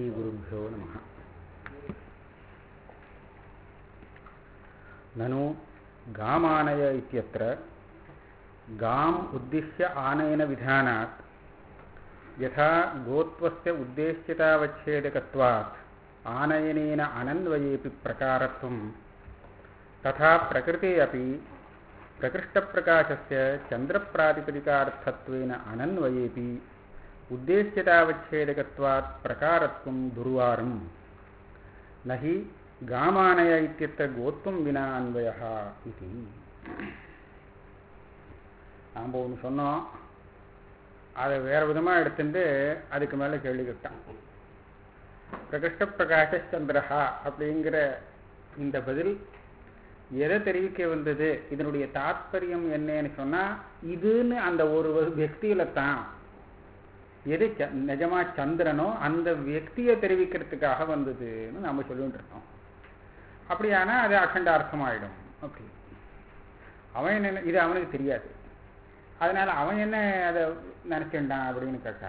श्रीगुरुभ्यो नमः ननु गामानय इत्यत्र गाम् उद्दिश्य आनयनविधानात् यथा गोत्वस्य उद्देश्यतावच्छेदकत्वात् आनयनेन अनन्वयेऽपि प्रकारत्वं तथा प्रकृते अपि प्रकृष्टप्रकाशस्य चन्द्रप्रातिपदिकार्थत्वेन अनन्वयेऽपि उद्देश्यतावच्छेदकत्वात् प्रकारत्वं दुर्वारम् न हि गामानय इत्यत्र गोत्वं विना अन्वयः इति நாம் ஒன்று சொன்னோம் அதை வேறு விதமாக எடுத்துட்டு அதுக்கு மேலே கேள்வி கேட்டான் பிரகிருஷ்ட பிரகாஷ சந்திரஹா அப்படிங்கிற இந்த பதில் எதை தெரிவிக்க வந்தது இதனுடைய தாத்பரியம் என்னன்னு சொன்னால் இதுன்னு அந்த ஒரு வியக்தியில தான் எது ச நிஜமா சந்திரனோ அந்த வியக்தியை தெரிவிக்கிறதுக்காக வந்ததுன்னு நாம் சொல்லிட்டு இருக்கோம் அப்படியானா அது அகண்டார்த்தமாயிடும் அப்படி அவன் என்ன இது அவனுக்கு தெரியாது அதனால அவன் என்ன அதை நினைச்சுட்டான் அப்படின்னு கேட்டா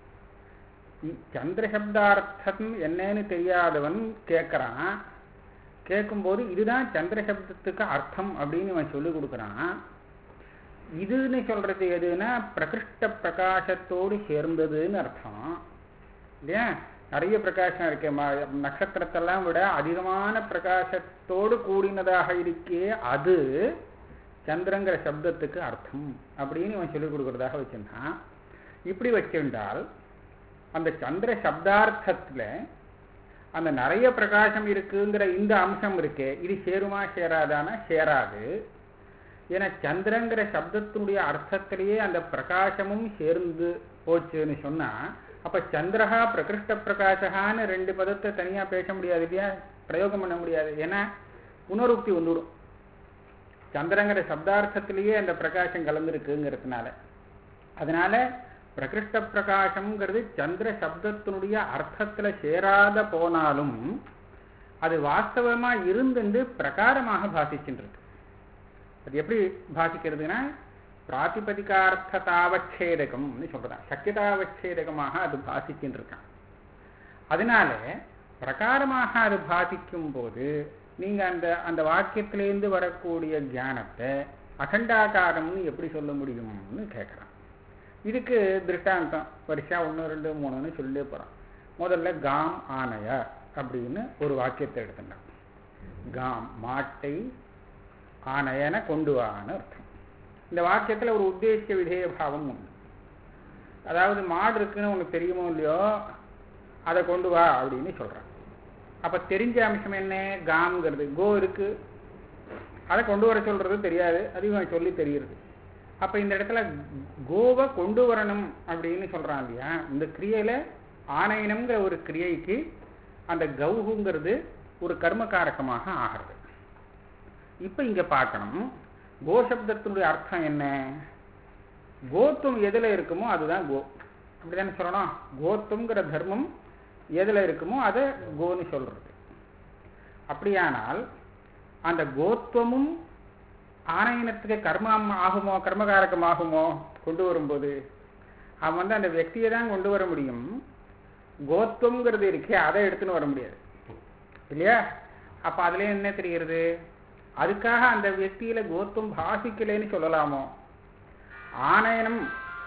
சந்திரசப்தார்த்தம் என்னன்னு தெரியாதவன் கேட்கறான் கேட்கும்போது இதுதான் சந்திரசப்தத்துக்கு அர்த்தம் அப்படின்னு அவன் சொல்லி கொடுக்குறான் இதுன்னு சொல்றது எதுன்னா பிரகிருஷ்ட பிரகாசத்தோடு சேர்ந்ததுன்னு அர்த்தம் இல்லையா நிறைய பிரகாசம் இருக்கு நட்சத்திரத்தெல்லாம் விட அதிகமான பிரகாசத்தோடு கூடினதாக இருக்கே அது சந்திரங்கிற சப்தத்துக்கு அர்த்தம் அப்படின்னு இவன் சொல்லிக் கொடுக்கறதாக வச்சிருந்தான் இப்படி வச்சிருந்தால் அந்த சந்திர சப்தார்த்தத்துல அந்த நிறைய பிரகாசம் இருக்குங்கிற இந்த அம்சம் இருக்கே இது சேருமா சேராதானா சேராது ஏன்னா சந்திரங்கிற சப்தத்தினுடைய அர்த்தத்திலேயே அந்த பிரகாசமும் சேர்ந்து போச்சுன்னு சொன்னா அப்ப சந்திரஹா பிரகிருஷ்ட பிரகாசகான்னு ரெண்டு பதத்தை தனியா பேச முடியாது இல்லையா பிரயோகம் பண்ண முடியாது ஏன்னா புனருக்தி வந்துடும் சந்திரங்கிற சப்தார்த்தத்திலேயே அந்த பிரகாசம் கலந்துருக்குங்கிறதுனால அதனால பிரகிருஷ்ட பிரகாசம்ங்கிறது சந்திர சப்தத்தினுடைய அர்த்தத்துல சேராத போனாலும் அது வாஸ்தவமா இருந்துட்டு பிரகாரமாக பாசிச்சுருக்கு அது எப்படி பாசிக்கிறதுனா பிராத்திபதிகார்த்ததாவச்சேதகம்னு சொல்றதா சக்கியதாவச்சேதகமாக அது பாசிச்சுட்டு இருக்கான் அதனால பிரகாரமாக அது பாசிக்கும் போது நீங்க அந்த அந்த வாக்கியத்திலேருந்து வரக்கூடிய ஞானத்தை அகண்டாகாரம்னு எப்படி சொல்ல முடியும்னு கேட்குறான் இதுக்கு திருஷ்டாந்தம் வருஷா ஒன்று ரெண்டு மூணுன்னு சொல்லி போகிறான் முதல்ல காம் ஆனைய அப்படின்னு ஒரு வாக்கியத்தை எடுத்துட்டான் காம் மாட்டை ஆனையன கொண்டு வான்னு அர்த்தம் இந்த வாக்கியத்தில் ஒரு உத்தேசிய விதேய பாவம் உண்டு அதாவது மாடு இருக்குன்னு உனக்கு தெரியுமோ இல்லையோ அதை கொண்டு வா அப்படின்னு சொல்கிறான் அப்போ தெரிஞ்ச அம்சம் என்ன காம்ங்கிறது கோ இருக்கு அதை கொண்டு வர சொல்றது தெரியாது அதையும் சொல்லி தெரியுது அப்போ இந்த இடத்துல கோவை கொண்டு வரணும் அப்படின்னு சொல்கிறான் இல்லையா இந்த கிரியையில் ஆணையனம்ங்கிற ஒரு கிரியைக்கு அந்த கௌகுங்கிறது ஒரு கர்மகாரகமாக ஆகிறது இப்போ இங்கே பார்க்கணும் கோசப்தத்தினுடைய அர்த்தம் என்ன கோத்துவம் எதில் இருக்குமோ அதுதான் கோ அப்படிதானே சொல்லணும் கோத்துவங்கிற தர்மம் எதில் இருக்குமோ அதை கோன்னு சொல்றது அப்படியானால் அந்த கோத்துவமும் ஆணையனத்துக்கு கர்மம் ஆகுமோ கர்மகாரகம் ஆகுமோ கொண்டு வரும்போது அவன் வந்து அந்த వ్యక్தியை தான் கொண்டு வர முடியும் கோத்துவங்கிறது இருக்கே அதை எடுத்துன்னு வர முடியாது இல்லையா அப்ப அதுல என்ன தெரிகிறது அதுக்காக அந்த వ్యక్தியில கோத்துவம் பாசிக்கலைன்னு சொல்லலாமோ ஆணையனம்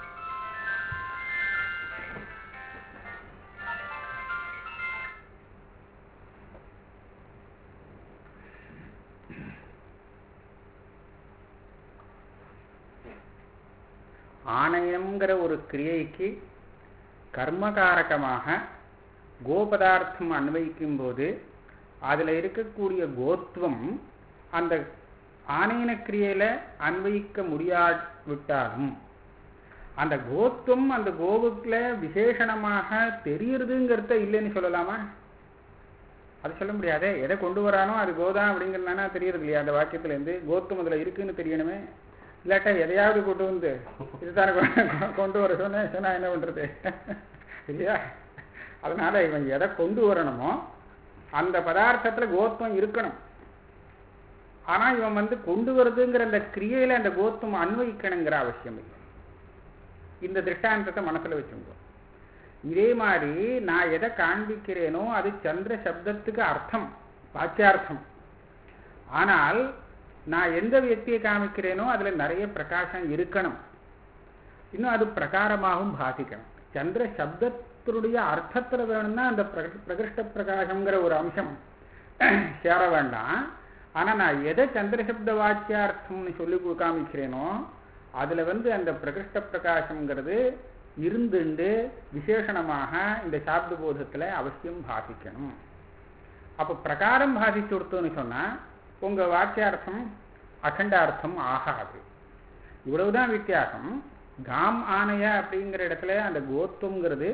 ஆணையம்ங்கிற ஒரு கிரியைக்கு கர்மகாரகமாக கோபதார்த்தம் அன்வயிக்கும் போது அதில் இருக்கக்கூடிய கோத்துவம் அந்த ஆணையன கிரியையில அன்வயிக்க முடியாவிட்டாலும் அந்த கோத்துவம் அந்த கோவுக்குல விசேஷணமாக தெரியறதுங்கிறத இல்லைன்னு சொல்லலாமா அது சொல்ல முடியாதே எதை கொண்டு வரானோ அது கோதான் அப்படிங்கிறதுனா தெரியறது இல்லையா அந்த வாக்கியத்துலேருந்து கோத்துவம் அதில் இருக்குன்னு தெரியணுமே இல்லாட்டா எதையாவது கொண்டு வந்து இதுதானே கொண்டு வர சொன்ன சொன்னா என்ன பண்றது இல்லையா அதனால இவன் எதை கொண்டு வரணுமோ அந்த பதார்த்தத்துல கோத்துவம் இருக்கணும் ஆனா இவன் வந்து கொண்டு வருதுங்கிற அந்த கிரியையில அந்த கோத்துவம் அன்வயிக்கணுங்கிற அவசியம் இல்லை இந்த திருஷ்டாந்தத்தை மனசுல வச்சுக்கோ இதே மாதிரி நான் எதை காண்பிக்கிறேனோ அது சந்திர சப்தத்துக்கு அர்த்தம் வாச்சியார்த்தம் ஆனால் நான் எந்த வியக்தியை காமிக்கிறேனோ அதுல நிறைய பிரகாசம் இருக்கணும் இன்னும் அது பிரகாரமாகவும் பாதிக்கணும் சந்திர சப்தத்தினுடைய அர்த்தத்துல வேணும்னா அந்த பிரக- பிரகிருஷ்ட பிரகாசம்ங்கிற ஒரு அம்சம் சேர வேண்டாம் ஆனா நான் எதை சந்திர சப்த வாச்சியார்த்தம்னு சொல்லி கு- காமிக்கிறேனோ அதுல வந்து அந்த பிரகிருஷ்ட பிரகாசம்ங்கிறது இருந்துண்டு விசேஷணமாக இந்த சாப்த போதத்துல அவசியம் பாதிக்கணும் அப்ப பிரகாரம் பாதிச்சு கொடுத்தோன்னு சொன்னா உங்க வாக்கியார்த்தம் அகண்டார்த்தம் ஆகாது இவ்வளவுதான் வித்தியாசம் காம் ஆணைய அப்படிங்கிற இடத்துல அந்த கோத்துவங்கிறது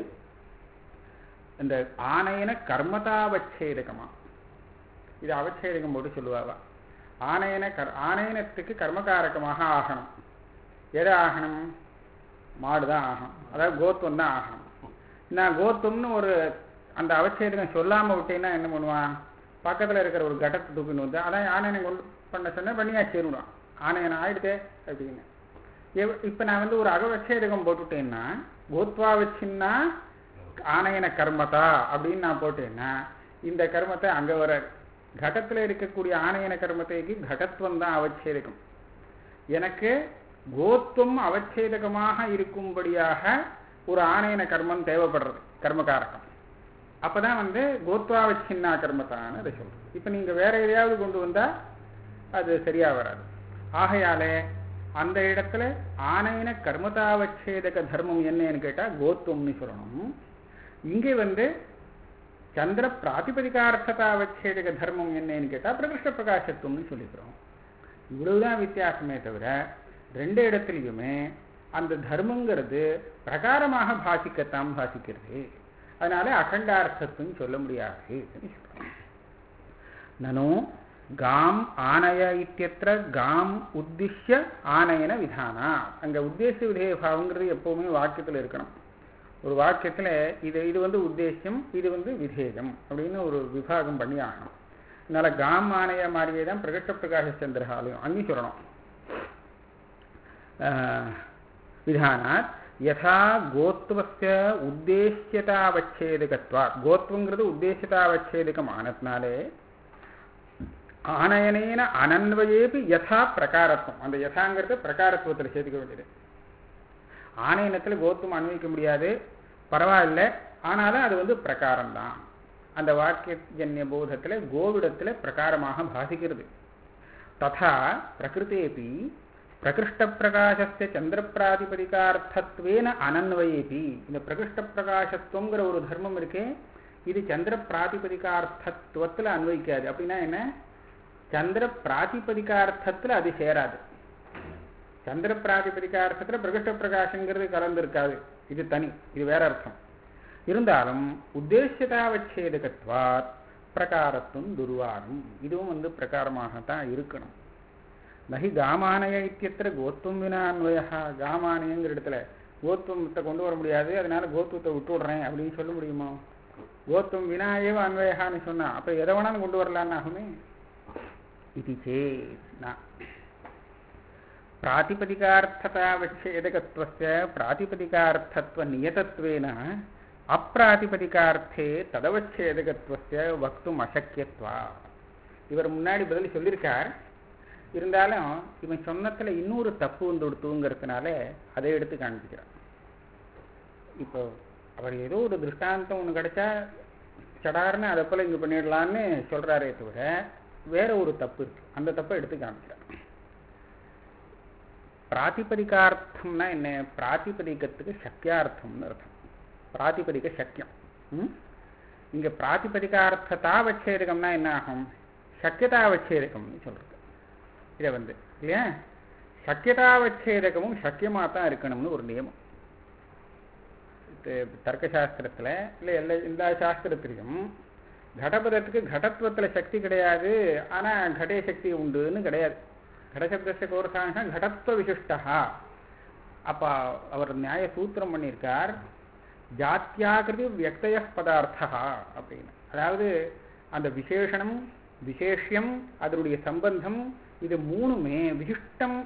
இந்த ஆணையன கர்மதாவச்சேதகமா இது அவச்சேதகம் போட்டு சொல்லுவாவா ஆணையன கர் ஆணையனத்துக்கு கர்மகாரகமாக ஆகணும் எது ஆகணும் மாடு தான் ஆகணும் அதாவது கோத்துவம் தான் ஆகணும் நான் கோத்துவம்னு ஒரு அந்த அவச்சேதகம் சொல்லாம விட்டேன்னா என்ன பண்ணுவான் பக்கத்துல இருக்கிற ஒரு கட்டத்தை தூக்கின்னு வந்து அதான் ஆணையனை கொண்டு பண்ண சொன்னா பண்ணியா சேருவான் ஆணையனை ஆயிடுதே அப்படின்னு எவ்- இப்ப நான் வந்து ஒரு அகவச்சேதகம் போட்டுட்டேன்னா கோத்வா வச்சுன்னா ஆணையன கர்மதா அப்படின்னு நான் போட்டேன்னா இந்த கர்மத்தை அங்க வராது கடத்துல இருக்கக்கூடிய ஆணையன கர்மத்தைக்கு கடத்துவம் தான் அவச்சேதகம் எனக்கு கோத்துவம் அவச்சேதகமாக இருக்கும்படியாக ஒரு ஆணையன கர்மம் தேவைப்படுறது கர்மகாரகம் அப்பதான் வந்து கோத்வாவச்சின்னா கர்மத்தான்னு அதை சொல்றது இப்ப நீங்க வேற எதையாவது கொண்டு வந்தா அது சரியா வராது ஆகையாலே அந்த இடத்துல ஆணையன கர்மதாவச்சேதக தர்மம் என்னன்னு கேட்டா கோத்துவம்னு சொல்லணும் இங்கே வந்து சந்திர பிராதிபதிகார்த்ததாவச்சேதக தர்மம் என்னன்னு கேட்டா பிரகிருஷ்ட பிரகாசத்துவம்னு சொல்லிக்கிறோம் இவ்வளவுதான் வித்தியாசமே தவிர ரெண்டு இடத்துலையுமே அந்த தர்மங்கிறது பிரகாரமாக பாசிக்கத்தான் பாசிக்கிறது அதனால அகண்டார்த்தத்துவம் சொல்ல முடியாது நனு காம் ஆனய இத்தியத்திர காம் உத்திஷ்ய ஆனயன விதானா அங்க உத்தேச விதேய பாவங்கிறது எப்பவுமே வாக்கியத்துல இருக்கணும் ஒரு வாக்கியத்துல இது இது வந்து உத்தேசம் இது வந்து விதேயம் அப்படின்னு ஒரு விபாகம் பண்ணி ஆகணும் அதனால காம் ஆணைய மாதிரியே தான் பிரகட்ட பிரகாஷ சந்திரகாலையும் அங்கேயும் சொல்லணும் ஆஹ், விதானாத் யதா கோத்வஸ்ய உத்தேசியதாவச்சேதகத்வா கோத்வங்கிறது உத்தேசியதாவச்சேதகம் ஆனதுனாலே ஆனயனேன அனன்வயேபி யதா பிரகாரத்துவம் அந்த யதாங்கிறது பிரகாரத்துவத்தில் சேர்த்துக்க வேண்டியது ஆணையனத்தில் கோத்துவம் அன்வைக்க முடியாது பரவாயில்ல ஆனாலும் அது வந்து பிரகாரம்தான் அந்த வாக்கியஜன்ய போதத்தில் கோவிடத்தில் பிரகாரமாக பாசிக்கிறது ததா பிரகிருத்தேபி பிரகிருஷ்ட பிரகாசஸ்ய சந்திர பிராதிபதிகார்த்தத்வேன அனன்வயேபி இந்த பிரகிருஷ்ட பிரகாசத்துவங்கிற ஒரு தர்மம் இருக்கே இது சந்திர பிராதிபதிகார்த்தத்துவத்தில் அன்வைக்காது அப்படின்னா என்ன சந்திர பிராதிபதிகார்த்தத்தில் அது சேராது சந்திர பிராதிபதிகார்த்தத்தில் பிரகிருஷ்ட பிரகாசங்கிறது கலந்திருக்காது இது தனி இது வேற அர்த்தம் இருந்தாலும் உத்தேசியதாவச்சேதகத்வாத் பிரகாரத்துவம் துர்வாரம் இதுவும் வந்து பிரகாரமாகத்தான் இருக்கணும் நகி காமானய இத்தியத்திர கோத்துவம் வினா அன்வயா காமானயங்கிற இடத்துல கோத்துவத்தை கொண்டு வர முடியாது அதனால கோத்துவத்தை விட்டு விடுறேன் அப்படின்னு சொல்ல முடியுமா கோத்துவம் வினாயேவ அன்வயான்னு சொன்னா அப்ப எதை வேணாலும் கொண்டு வரலான்னு ஆகுமே இது சேத் प्रातिपदिकार्थतावच्छेदकत्वस्य प्रातिपदिकार्थत्वनियतत्वेन அப்பிராதிபதிகார்த்தே ததவச்சேதகத்துவस्य வக்தும் அசக்கியத்வா இவர் முன்னாடி பதில் சொல்லியிருக்கார் இருந்தாலும் இவன் சொன்னத்துல இன்னொரு தப்பு வந்து கொடுத்துங்கிறதுனால அதை எடுத்து காண்பிக்கிறார் இப்போ அவர் ஏதோ ஒரு திருஷ்டாந்தம் ஒன்று கிடைச்சா சடார்னு அதை போல இங்க பண்ணிடலான்னு சொல்றாரே தவிர வேற ஒரு தப்பு இருக்கு அந்த தப்பை எடுத்து காமிக்கிறார் பிராதிபதிகார்த்தம்னா என்ன பிராதிபதிகத்துக்கு சக்கியார்த்தம்னு அர்த்தம் பிராதிபதிக சக்கியம் ம்? இங்க பிராதிபதிகார்த்ததாவச்சேதகம்னா என்ன ஆகும் சக்கியதாவச்சேதகம்னு சொல்றது இதை வந்து இல்லையா சக்கியதாவச்சேதகமும் சக்கியமா தான் இருக்கணும்னு ஒரு நியமம் இது தர்க்கசாஸ்திரத்துல இல்லை எல்லா எல்லா சாஸ்திரத்திலையும் கடபதத்துக்கு கடத்துவத்துல சக்தி கிடையாது ஆனா கடே சக்தி உண்டுன்னு கிடையாது கடசப்தस्य கோரசாங்க கடத்துவ விசிஷ்டா அப்ப அவர் நியாய சூத்திரம் பண்ணியிருக்கார் ஜாத்தியாகிருதி வியக்தய பதார்த்தா அப்படின்னு அதாவது அந்த விசேஷணம் விசேஷ்யம் அதனுடைய சம்பந்தம் இது மூணுமே விசிஷ்டம்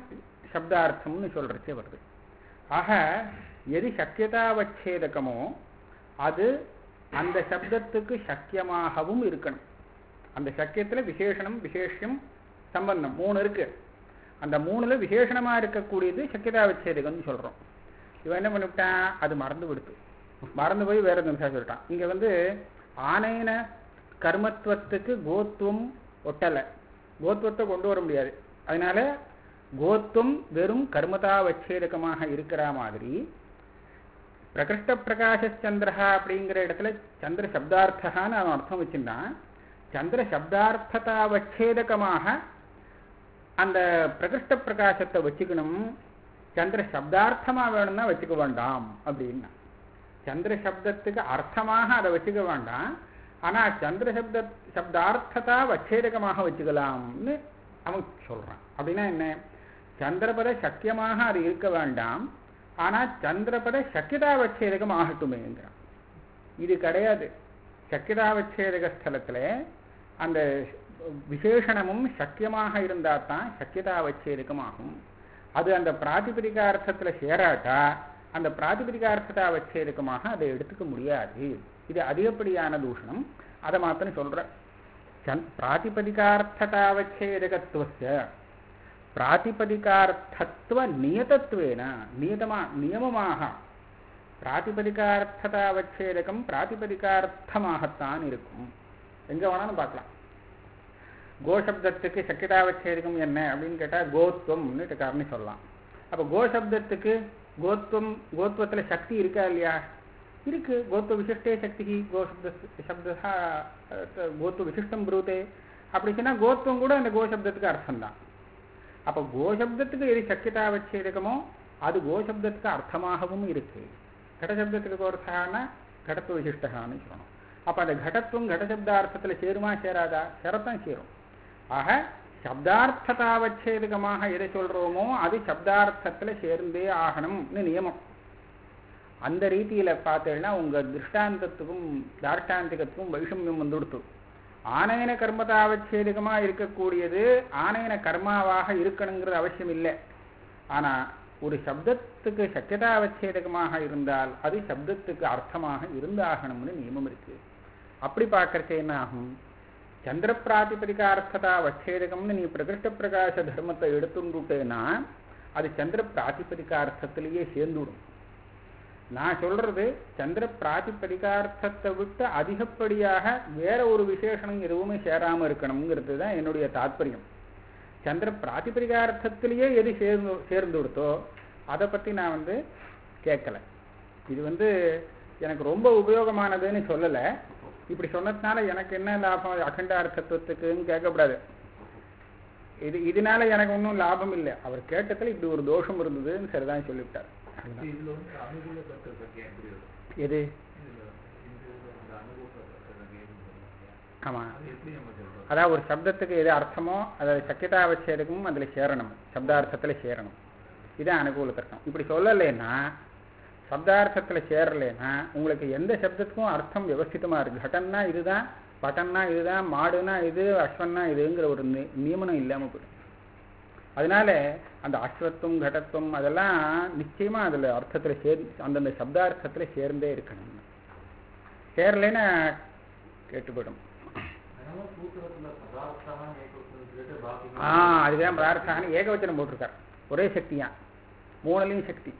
சப்தார்த்தம்னு சொல்றச்சே வருது ஆக எது சக்கியதாவச்சேதகமோ அது அந்த சப்தத்துக்கு சக்கியமாகவும் இருக்கணும் அந்த சக்கியத்துல விசேஷணம் விசேஷம் சம்பந்தம் மூணு இருக்கு அந்த மூணுல விசேஷணமா இருக்கக்கூடியது சக்கியதா வச்சேதுகன்னு சொல்றோம் இவன் என்ன பண்ணிவிட்டான் அது மறந்து விடுத்து மறந்து போய் வேற நிமிஷம் சொல்லிட்டான் இங்க வந்து ஆனைன கர்மத்துவத்துக்கு கோத்துவம் ஒட்டலை கோத்துவத்தை கொண்டு வர முடியாது அதனால கோத்துவம் வெறும் கர்மதா வச்சேதகமாக இருக்கிற மாதிரி பிரகிருஷ்ட பிரகாஷ சந்திரஹா அப்படிங்கிற இடத்துல சந்திர சப்தார்த்தகான்னு அவன் அர்த்தம் வச்சிருந்தான் சந்திர சப்தார்த்ததா வச்சேதகமாக அந்த பிரகிருஷ்ட பிரகாசத்தை வச்சுக்கணும் சந்திர சப்தார்த்தமா வேணும்னா வச்சுக்க வேண்டாம் அப்படின்னா சந்திர சப்தத்துக்கு அர்த்தமாக அதை வச்சுக்க வேண்டாம் ஆனா சந்திர சப்த சப்தார்த்ததா வச்சேதகமாக வச்சுக்கலாம்னு அவன் சொல்றான் அப்படின்னா என்ன சந்திரபத சக்கியமாக அது இருக்க வேண்டாம் ஆனா சந்திரபத சக்கியதா வச்சேதகம் ஆகட்டுமேங்கிறான் இது கிடையாது சக்கியதா வச்சேதக ஸ்தலத்துல அந்த விசேஷணமும் சக்கியமாக இருந்தா தான் சக்கியதா வச்சேதகம் ஆகும் அது அந்த பிராதிபதிகார்த்தத்துல சேராட்டா அந்த பிராதிபதிகார்த்ததா வச்சேதகமாக அதை எடுத்துக்க முடியாது இது அதிகப்படியான தூஷணம் அதை மாத்திரம் சொல்ற சந் பிராதிபதிகார்த்ததாவச்சேதகத்துவஸ்ய பிராதிபதிகார்த்தத்துவ நியதத்துவேன நியதமா நியமமாக பிராதிபதிகார்த்ததாவச்சேதகம் பிராதிபதிகார்த்தமாகத்தான் இருக்கும் எங்க வேணாலும் பார்க்கலாம் கோசப்தத்துக்கு சக்கிதாவச்சேதகம் என்ன அப்படின்னு கேட்டா கோத்வம்னு காரணம் சொல்லலாம் அப்ப கோசப்தத்துக்கு கோத்வம் கோத்வத்துல சக்தி இருக்கா இல்லையா இருக்கு கோத்துவ விசிஷ்டே சக்தி கோசப்த சப்தா கோத்துவ விசிஷ்டம் புரூதே அப்படி சொன்னா கோத்துவம் கூட அந்த கோசப்தத்துக்கு அர்த்தம் தான் அப்ப கோசப்தத்துக்கு எது சக்கியதா வச்சேதகமோ அது கோசப்தத்துக்கு அர்த்தமாகவும் இருக்கு கடசப்தத்துக்கு அர்த்தானா கடத்துவ விசிஷ்டகான்னு சொல்லணும் அப்ப அந்த கடத்துவம் கடசப்தார்த்தத்துல சேருமா சேராதா சேரத்தான் சேரும் ஆக சப்தார்த்ததாவச்சேதகமாக எதை சொல்றோமோ அது சப்தார்த்தத்துல சேர்ந்தே ஆகணும்னு நியமம் அந்த ரீதியில பார்த்தீங்கன்னா உங்க திருஷ்டாந்தத்துக்கும் தார்ஷ்டாந்திகத்துக்கும் வைஷமியம் வந்துடுத்து ஆனயன கர்மதாவச்சேதகமா இருக்கக்கூடியது ஆனயன கர்மாவாக இருக்கணுங்கிறது அவசியம் இல்லை ஆனா ஒரு சப்தத்துக்கு சக்கியதாவச்சேதகமாக இருந்தால் அது சப்தத்துக்கு அர்த்தமாக இருந்தாகணும்னு நியமம் இருக்கு அப்படி பார்க்கறச்ச என்ன ஆகும் சந்திர பிராதிபதிக அர்த்ததா வச்சேதகம்னு நீ பிரகிருஷ்ட பிரகாச தர்மத்தை எடுத்துட்டுட்டேன்னா அது சந்திர பிராதிபதிக அர்த்தத்திலேயே சேர்ந்துடும் நான் சொல்றது சந்திர பிராதிபதிகார்த்தத்தை விட்டு அதிகப்படியாக வேற ஒரு விசேஷனம் எதுவுமே சேராம இருக்கணுங்கிறது தான் என்னுடைய தாத்பரியம் சந்திர பிராதிபதிகார்த்தத்திலேயே எது சேர்ந்து சேர்ந்து கொடுத்தோ அதை பத்தி நான் வந்து கேட்கல இது வந்து எனக்கு ரொம்ப உபயோகமானதுன்னு சொல்லலை இப்படி சொன்னதுனால எனக்கு என்ன லாபம் அகண்ட அர்த்தத்துவத்துக்குன்னு கேட்கக்கூடாது இது இதனால எனக்கு ஒன்றும் லாபம் இல்லை அவர் கேட்டதுல இப்படி ஒரு தோஷம் இருந்ததுன்னு சரிதான் சொல்லிவிட்டார் இதுல வந்து அனுகூல தத்துவ சங்கியா எப்படி வரும் எது இதுல இந்த இதுல வந்து அனுகூல தத்துவ சங்கியான்னு சொல்லுவாங்க ஆமா அது எப்படி நம்ம சொல்றோம் அதாவது ஒரு சப்தத்துக்கு எது அர்த்தமோ அதை சக்கியதா வச்சேதுக்கும் அதுல சேரணும் சப்தார்த்தத்துல சேரணும் இதான் அனுகூல தர்க்கம் இப்படி சொல்லலைன்னா சப்தார்த்தத்துல சேரலைன்னா உங்களுக்கு எந்த சப்தத்துக்கும் அர்த்தம் விவஸ்திதமா இருக்கு கடன்னா இதுதான் பட்டன்னா இதுதான் மாடுனா இது அஸ்வன்னா இதுங்கிற ஒரு நி- நியமனம் இல்லாம போயிடும் அதனால அந்த அஸ்வத்துவம் கடத்துவம் அதெல்லாம் நிச்சயமா அதுல அர்த்தத்துல சேர் அந்தந்த சப்தார்த்தத்துல சேர்ந்தே இருக்கணும் சேரலைன்னா கேட்டு போயிடும் அதனால சூத்திரத்துல பதார்த்தமா ஏகத்துவம் சொல்லிட்டு பாக்கி ஆ அதுதான் பிரார்த்தான்னு ஏகவச்சனம் போட்டிருக்கார் ஒரே சக்தியா மூணுலையும் சக்தி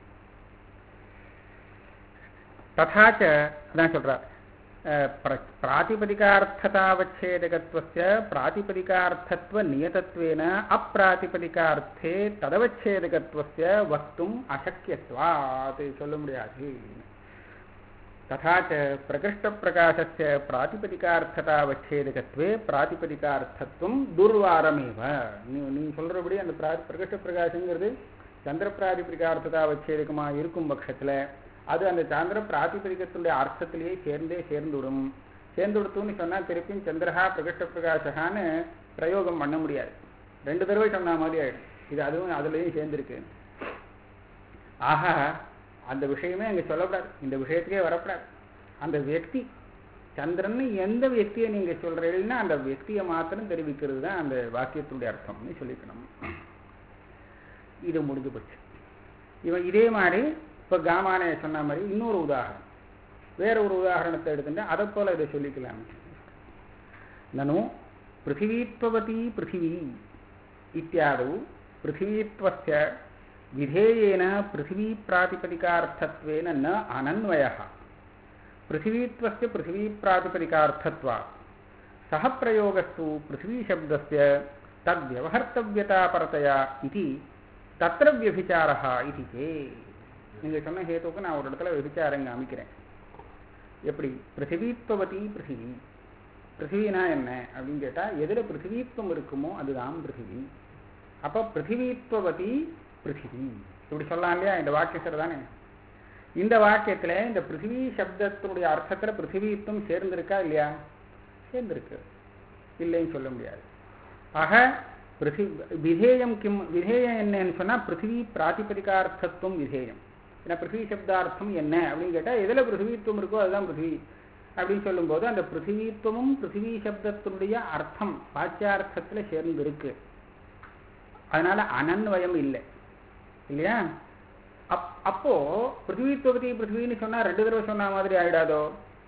ததாச்ச அதான் சொல்றார் அஹ், பிர- பிராதிபதிகார்த்ததாவச்சேதகத்துவஸ்ய பிராதிபதிகார்த்தத்துவ நியதத்வேன அப்பிராதிபதிகார்த்தே ததவச்சேதகத்துவஸ்ய வக்தும் அசக்கியத்வாத் சொல்ல முடியாது तथा च प्रकृष्टप्रकाशस्य प्रातिपदिकार्थतावच्छेदकत्वे प्रातिपदिकार्थत्वं துர்வாரமேவ நீ நீ சொல்றபடி அந்த பிரா பிரகிருஷ்ட பிரகாசங்கிறது சந்திர பிராதிபதிகார்த்ததாவச்சேதகமாக இருக்கும் பட்சத்துல அது அந்த சந்திர பிராதிபதிகத்துடைய அர்த்தத்திலேயே சேர்ந்தே சேர்ந்துடும் சேர்ந்துடுத்துன்னு சொன்னா திருப்பியும் சந்திரஹா பிரகிருஷ்ட பிரகாசகான்னு பிரயோகம் பண்ண முடியாது ரெண்டு தடவை சொன்ன மாதிரி ஆயிடும் இது அதுவும் அதுலயும் சேர்ந்திருக்கு ஆக அந்த விஷயமே அங்க சொல்லக்கூடாது இந்த விஷயத்துக்கே வரக்கூடாது அந்த వ్యక్తి சந்திரன் எந்த వ్యక్தியை நீங்க சொல்றீங்கன்னா அந்த వ్యక్தியை மாத்திரம் தெரிவிக்கிறது தான் அந்த வாக்கியத்துடைய அர்த்தம்னு சொல்லிக்கணும் இது முடிஞ்சு போச்சு இவன் இதே மாதிரி இப்ப காமானே சொன்ன மாதிரி இன்னொரு உதாரணம் வேற ஒரு உதாரணத்தை எடுத்துட்டு அதை போல இதை சொல்லிக்கலாம் நனு பிருத்திவீத்வவதி பிருத்திவி இத்தியாதौ பிருத்திவீத்வஸ்ய விதேயேன பிருத்திவி பிராதிபதிகார்த்தத்வேன ந அனன்வயः पृथिवीत्वस्य पृथिवीप्रातिपदिकार्थत्वात् सः प्रयोगस्तु पृथिवीशब्दस्य तद्व्यवहर्तव्यतापरतया इति तत्र व्यभिचारः इति चेत् நீங்கள் சொன்ன ஹேத்துக்கு நான் ஒரு இடத்துல விபிச்சாரம் காமிக்கிறேன் எப்படி பிருத்திவீத்வவதி பிருத்திவி பிருத்திவினா என்ன அப்படின்னு கேட்டால் எதில் பிருத்திவீத்வம் இருக்குமோ அதுதான் பிருத்திவி அப்போ பிருத்திவீத்வவதி பிருத்திவி இப்படி சொல்லலாம் இல்லையா இந்த வாக்கியம் சரிதானே இந்த வாக்கியத்தில் இந்த பிருத்திவி சப்தத்தினுடைய அர்த்தத்தில் பிருத்திவித்துவம் சேர்ந்திருக்கா இல்லையா சேர்ந்திருக்கு இல்லைன்னு சொல்ல முடியாது ஆக பிருத்தி விதேயம் கிம் விதேயம் என்னன்னு சொன்னால் பிருத்திவி பிராதிபதிகார்த்தத்துவம் விதேயம் ஏன்னா பிருத்திவி சப்தார்த்தம் என்ன அப்படின்னு கேட்டால் எதில் பிருத்திவித்துவம் இருக்கோ அதுதான் பிருத்திவி அப்படின்னு சொல்லும்போது அந்த பிருத்திவித்துவமும் பிருத்திவி சப்தத்தினுடைய அர்த்தம் வாச்சியார்த்தத்தில் சேர்ந்திருக்கு அதனால அனன்வயம் இல்லை இல்லையா அப் அப்போ பிருத்திவித்வவதி பிருத்திவின்னு சொன்னா ரெண்டு தடவை சொன்ன மாதிரி ஆயிடாதோ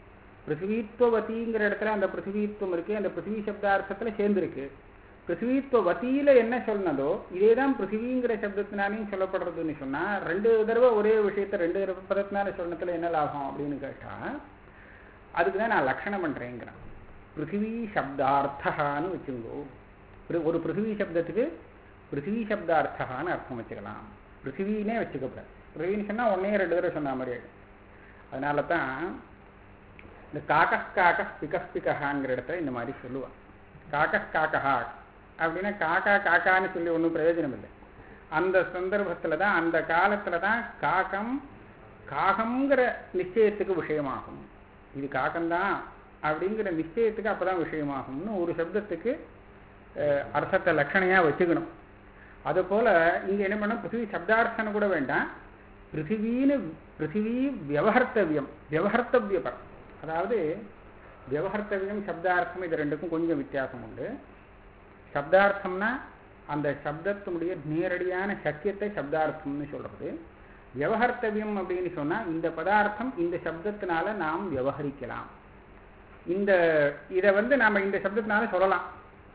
பிருத்திவித்வவதிங்கிற இடத்துல அந்த பிருத்திவித்துவம் இருக்கு அந்த பிருத்திவி சப்தார்த்தத்துல சேர்ந்துருக்கு பிருத்திவித்வவதியில என்ன சொன்னதோ இதே தான் பிருத்திவிங்கிற சப்தத்தினாலையும் சொல்லப்படுறதுன்னு சொன்னா ரெண்டு தடவை ஒரே விஷயத்த ரெண்டு தடவை பதத்தினால சொன்னதுல என்ன லாபம் அப்படின்னு கேட்டா அதுக்கு தான் நான் லட்சணம் பண்றேங்கிறேன் பிருத்திவி சப்தார்த்தகான்னு வச்சுங்கோ பிரு- ஒரு பிருத்திவி சப்தத்துக்கு பிருத்திவி சப்தார்த்தகான்னு அர்த்தம் வச்சுக்கலாம் பிருத்திவினே வச்சுக்கப்படாது பிருத்திவின்னு சொன்னால் ஒன்னே ரெண்டு தடவை சொன்ன மாதிரி ஆயிடும் அதனால தான் இந்த காக்கஸ் காக்கஸ் பிகஸ் பிகஹாங்கிற இடத்துல இந்த மாதிரி சொல்லுவான் காக்கஸ் காக்கஹா அப்படின்னா காக்கா காக்கான்னு சொல்லி ஒன்றும் பிரயோஜனம் இல்லை அந்த சந்தர்ப்பத்தில் தான் அந்த காலத்தில் தான் காக்கம் காகம்ங்கிற நிச்சயத்துக்கு விஷயமாகும் இது காக்கம்தான் அப்படிங்கிற நிச்சயத்துக்கு அப்போ தான் விஷயமாகும்னு ஒரு சப்தத்துக்கு அஹ், அர்த்தத்தை லட்சணையாக வச்சுக்கணும் அதுபோல இங்க என்ன பண்ண பிருத்திவி சப்தார்த்தம் கூட வேண்டாம் பிருத்திவின்னு பிருத்திவி வியவஹர்த்தவியம் வியவஹர்த்தவியபர் அதாவது வியவஹர்த்தவியம் சப்தார்த்தம் இது ரெண்டுக்கும் கொஞ்சம் வித்தியாசம் உண்டு சப்தார்த்தம்னா அந்த சப்தத்தினுடைய நேரடியான சத்தியத்தை சப்தார்த்தம்னு சொல்றது வியவஹர்த்தவியம் அப்படின்னு சொன்னா இந்த பதார்த்தம் இந்த சப்தத்தினால நாம் விவகரிக்கலாம் இந்த இதை வந்து நாம இந்த சப்தத்தினால சொல்லலாம்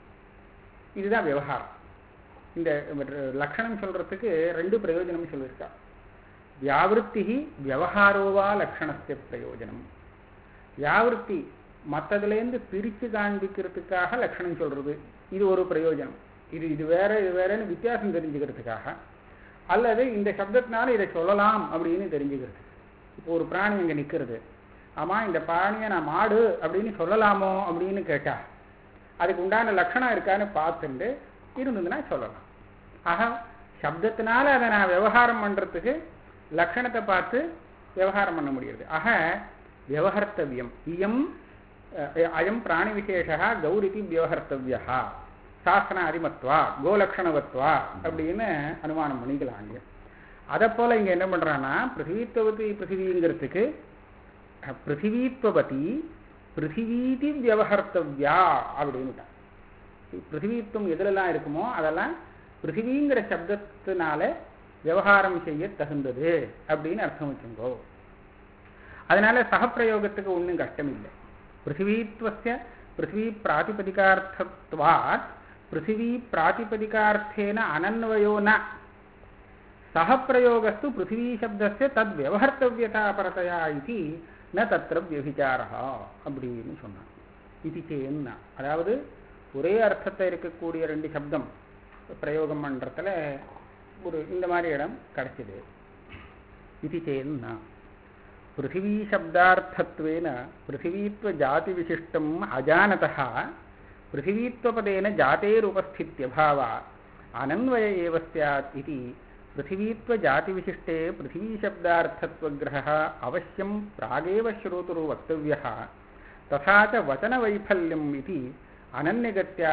இதுதான் விவகாரம் இந்த லக்ஷணம் சொல்றதுக்கு ரெண்டு பிரயோஜனம் சொல்லியிருக்கா வியாவிருத்தி வியவஹாரோவா லக்ஷணஸ்ய பிரயோஜனம் வியாவிருத்தி மற்றதுலேருந்து பிரித்து காண்பிக்கிறதுக்காக லக்ஷணம் சொல்றது இது ஒரு பிரயோஜனம் இது இது வேற இது வேறன்னு வித்தியாசம் தெரிஞ்சுக்கிறதுக்காக அல்லது இந்த சப்தத்தினால இதை சொல்லலாம் அப்படின்னு தெரிஞ்சுக்கிறது இப்போ ஒரு பிராணி இங்கே நிற்கிறது ஆமா இந்த பிராணியை நான் மாடு அப்படின்னு சொல்லலாமோ அப்படின்னு கேட்டா அதுக்கு உண்டான லட்சணம் இருக்கான்னு பார்த்துட்டு இருந்ததுன்னா சொல்லலாம் ஆக சப்தத்தினால அதை நான் விவகாரம் பண்றதுக்கு லட்சணத்தை பார்த்து விவகாரம் பண்ண முடியுது ஆக விவகர்த்தவியம் இயம் அஹ், அயம் பிராணி விசேஷா கௌரிதி விவகர்த்தவியா சாஸ்திராதிமத்வா கோலக்ஷணவத்வா அப்படின்னு அனுமானம் பண்ணிக்கலாம் அங்கே அதை போல இங்க என்ன பண்றான்னா பிருத்திவித்வதி பிருத்திவிங்கிறதுக்கு அஹ், பிருத்திவித்வபதி பிருத்திவீதி வியவஹர்த்தவ்யா அப்படின்னுட்டான் பிருத்திவித்துவம் எதுலெல்லாம் இருக்குமோ அதெல்லாம் பிருத்திவிங்கிற சப்தத்தினால விவகாரம் செய்ய தகுந்தது அப்படின்னு அர்த்தம் வச்சுங்கோ அதனால சகப்பிரயோகத்துக்கு ஒன்றும் கஷ்டம் இல்லை பிருத்திவித்வஸ்ய பிருத்திவி பிராதிபதிகார்த்தத்வாத் பிருத்திவி பிராதிபதிகார்த்தேன அனன்வயோ ந சகப்பிரயோகஸ்து பிருத்திவி சப்தஸ்ய தத் வியவஹர்த்தவியதாபரதையா இது ந தத்திர வியபிச்சாரா அப்படின்னு சொன்னான் இது சேன்னா அதாவது ஒரே அர்த்தத்தை இருக்கக்கூடிய ரெண்டு சப்தம் பிரயோகம் பண்றதுல ஒரு இந்த மாதிரி இடம் கிடைச்சது இது சேன்னா பிருத்திவி சப்தார்த்தத்வேன பிருத்திவீத்வ ஜாதி விசிஷ்டம் அஜானதः பிருத்திவீத்வபதேன ஜாதேருபஸ்தித்யபாவா அனன்வய ஏவ ஸ்யாத் இதி பிருத்திவீத்வ ஜாதி விசிஷ்டே பிருத்திவி சப்தார்த்தத்வகிரஹः அவசியம் प्रागेव श्रोतुः वक्तव्यः तथा च वचनवैफल्यम् इति अनन्यगत्या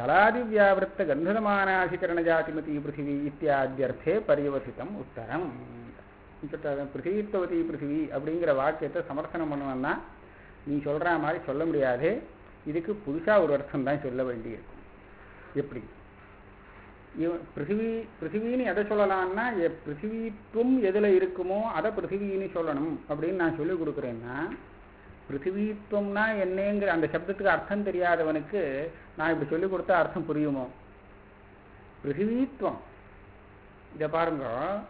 जलादिव्यावृत्तगन्धमानाधिकरणजातिमती पृथिवी इत्याद्यर्थे पर्यवसितम् उत्तरम् பிருத்திவித்வதி பிருத்திவி அப்படிங்கிற வாக்கியத்தை சமர்த்தனம் பண்ணுவேன்னா நீ சொல்ற மாதிரி சொல்ல முடியாது இதுக்கு புதுசா ஒரு அர்த்தம் தான் சொல்ல வேண்டியிருக்கும் எப்படி இவன் பிருத்திவி பிருத்திவின்னு எதை சொல்லலாம்னா எ- பிருத்திவித்துவம் எதுல இருக்குமோ அதை பிருத்திவின்னு சொல்லணும் அப்படின்னு நான் சொல்லி கொடுக்குறேன்னா பிருத்திவித்துவம்னா என்னங்கிற அந்த சப்தத்துக்கு அர்த்தம் தெரியாதவனுக்கு நான் இப்படி சொல்லி கொடுத்தா அர்த்தம் புரியுமோ பிருத்திவித்துவம் இதை பாருங்க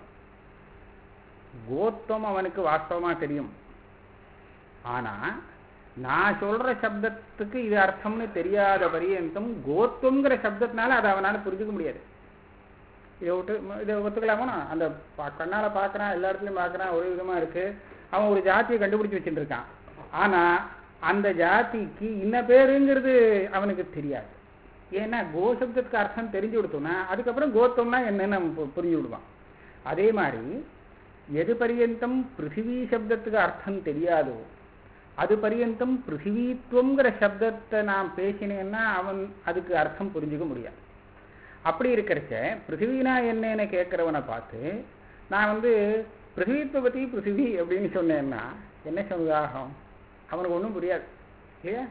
கோத்துவம் அவனுக்கு வாஸ்தவமா தெரியும் ஆனா நான் சொல்ற சப்தத்துக்கு இது அர்த்தம்னு தெரியாத பரியந்தம் கோத்துவங்கிற சப்தத்தினால அதை அவனால புரிஞ்சுக்க முடியாது இதை விட்டு ம- இதை ஒத்துக்கலாமா அந்த பா- கண்ணால பார்க்கறான் எல்லா இடத்துலயும் பார்க்கறான் ஒரு விதமா இருக்கு அவன் ஒரு ஜாதியை கண்டுபிடிச்சு வச்சுட்டு இருக்கான் ஆனா அந்த ஜாதிக்கு இன்ன பேருங்கிறது அவனுக்கு தெரியாது ஏன்னா கோ சப்தத்துக்கு அர்த்தம் தெரிஞ்சு கொடுத்தோம்னா அதுக்கப்புறம் கோத்தம்னா என்னன்னு அவன் பு- புரிஞ்சு விடுவான் அதே மாதிரி எது பரியந்தம் பிருத்திவி சப்தத்துக்கு அர்த்தம் தெரியாதோ அது பரியந்தம் பிருத்திவித்துவங்கிற சப்தத்தை நான் பேசினேன்னா அவன் அதுக்கு அர்த்தம் புரிஞ்சுக்க முடியாது அப்படி இருக்கிறச்ச பிருத்திவினா என்னன்னு கேட்குறவனை பார்த்து நான் வந்து பிருத்திவித்துவ பற்றி பிருத்திவி அப்படின்னு சொன்னேன்னா என்ன சொல்லுதாகும் அவனுக்கு ஒன்றும் புரியாது இல்லையா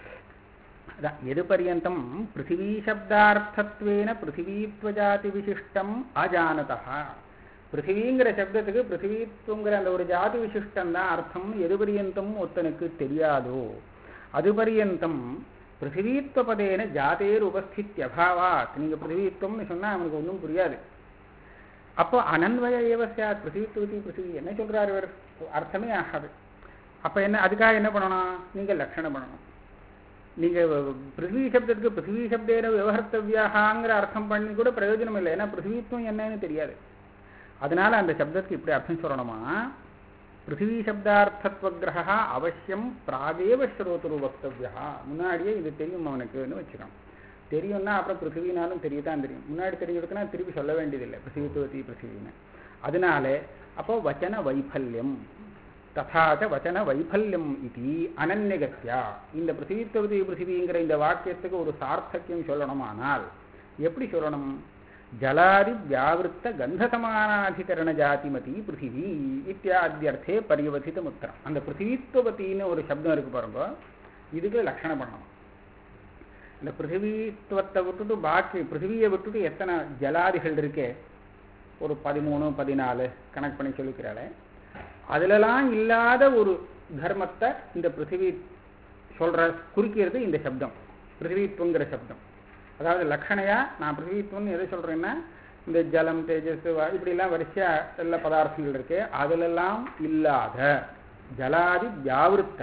அதான் எது பரியந்தம் பிருத்திவி சப்தார்த்தத்வேன பிருத்திவித்வஜாதி விசிஷ்டம் அஜானதா பிருத்திவிங்கிற சப்தத்துக்கு பிருத்திவித்துவங்கிற அந்த ஒரு ஜாதி விசிஷ்டம் தான் அர்த்தம் எது பரியந்தம் ஒருத்தனுக்கு தெரியாதோ அது பரியந்தம் பிருத்திவித்வபதேன ஜாதேர் உபஸ்தித்யபாவாத் நீங்க பிருத்திவித்துவம்னு சொன்னா அவனுக்கு ஒன்றும் புரியாது அப்போ அனன்வய ஏவ சாத் பிருத்திவித்துவதி பிருத்திவி என்ன சொல்றாரு இவர் அர்த்தமே ஆகாது அப்ப என்ன அதுக்காக என்ன பண்ணணும் நீங்க லட்சணம் பண்ணணும் நீங்க பிருத்திவி சப்தத்துக்கு பிருத்திவி சப்தேன விவகர்த்தவியாகாங்கிற அர்த்தம் பண்ணி கூட பிரயோஜனம் இல்லை ஏன்னா பிருத்திவித்துவம் என்னன்னு தெரியாது அதனால அந்த சப்தத்துக்கு இப்படி அர்த்தம் சொல்லணுமா பிருத்திவி சப்தார்த்தத்வகிரகா அவசியம் பிராகேவ ஸ்ரோதுரு வக்தவியா முன்னாடியே இது தெரியும் அவனுக்குன்னு வச்சுக்கணும் தெரியும்னா அப்புறம் பிருத்திவினாலும் தெரியத்தான் தெரியும் முன்னாடி தெரிஞ்சுடுக்குன்னா திருப்பி சொல்ல வேண்டியதில்லை பிருத்திவித்துவதி பிருத்திவின்னு அதனால அப்போ வச்சன வைஃபல்யம் ததாச்ச வச்சன வைஃபல்யம் இது அனன்யகத்யா இந்த பிருத்திவித்துவதி பிருத்திவிங்கிற இந்த வாக்கியத்துக்கு ஒரு சார்த்தக்கியம் சொல்லணுமானால் எப்படி சொல்லணும் ஜலாதி வியாவிருத்த கந்தசமானாதிகரண ஜாதிமதி பிருத்திவி இத்தியாத்தியர்த்தே பரிவசித முத்திரம் அந்த பிருத்திவித்துவத்தின்னு ஒரு சப்தம் இருக்கு பாருங்க இதுக்கு லட்சணம் பண்ணணும் இந்த பிருத்திவித்துவத்தை விட்டுட்டு பாக்கி பிருத்திவியை விட்டுட்டு எத்தனை ஜலாதிகள் இருக்கே ஒரு பதிமூணு பதினாலு கணக்கு பண்ணி சொல்லிக்கிறாளே அதுலலாம் இல்லாத ஒரு தர்மத்தை இந்த பிருத்திவி சொல்ற குறிக்கிறது இந்த சப்தம் பிருத்திவித்துவங்கிற சப்தம் அதாவது லக்ஷணையா நான் பிருத்திவித்துவம்னு எதை சொல்றேன்னா இந்த ஜலம் தேஜஸ் வா- இப்படிலாம் வரிசையா எல்லா பதார்த்தங்கள் இருக்கு அதிலெல்லாம் இல்லாத ஜலாதி வியாவிருத்த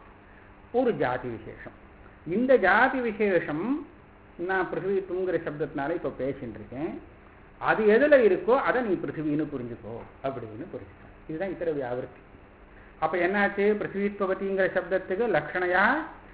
ஒரு ஜாதி விசேஷம் இந்த ஜாதி விசேஷம் நான் பிருத்திவித்துவங்கிற சப்தத்தினால இப்போ பேசிட்டு இருக்கேன் அது எதுல இருக்கோ அதை நீ பிருத்திவின்னு புரிஞ்சுக்கோ அப்படின்னு புரிஞ்சுக்கோ இதுதான் இத்தர வியாவிருத்தி அப்ப என்னாச்சு பிருத்திவித்வபதிங்கிற சப்தத்துக்கு லக்ஷணையா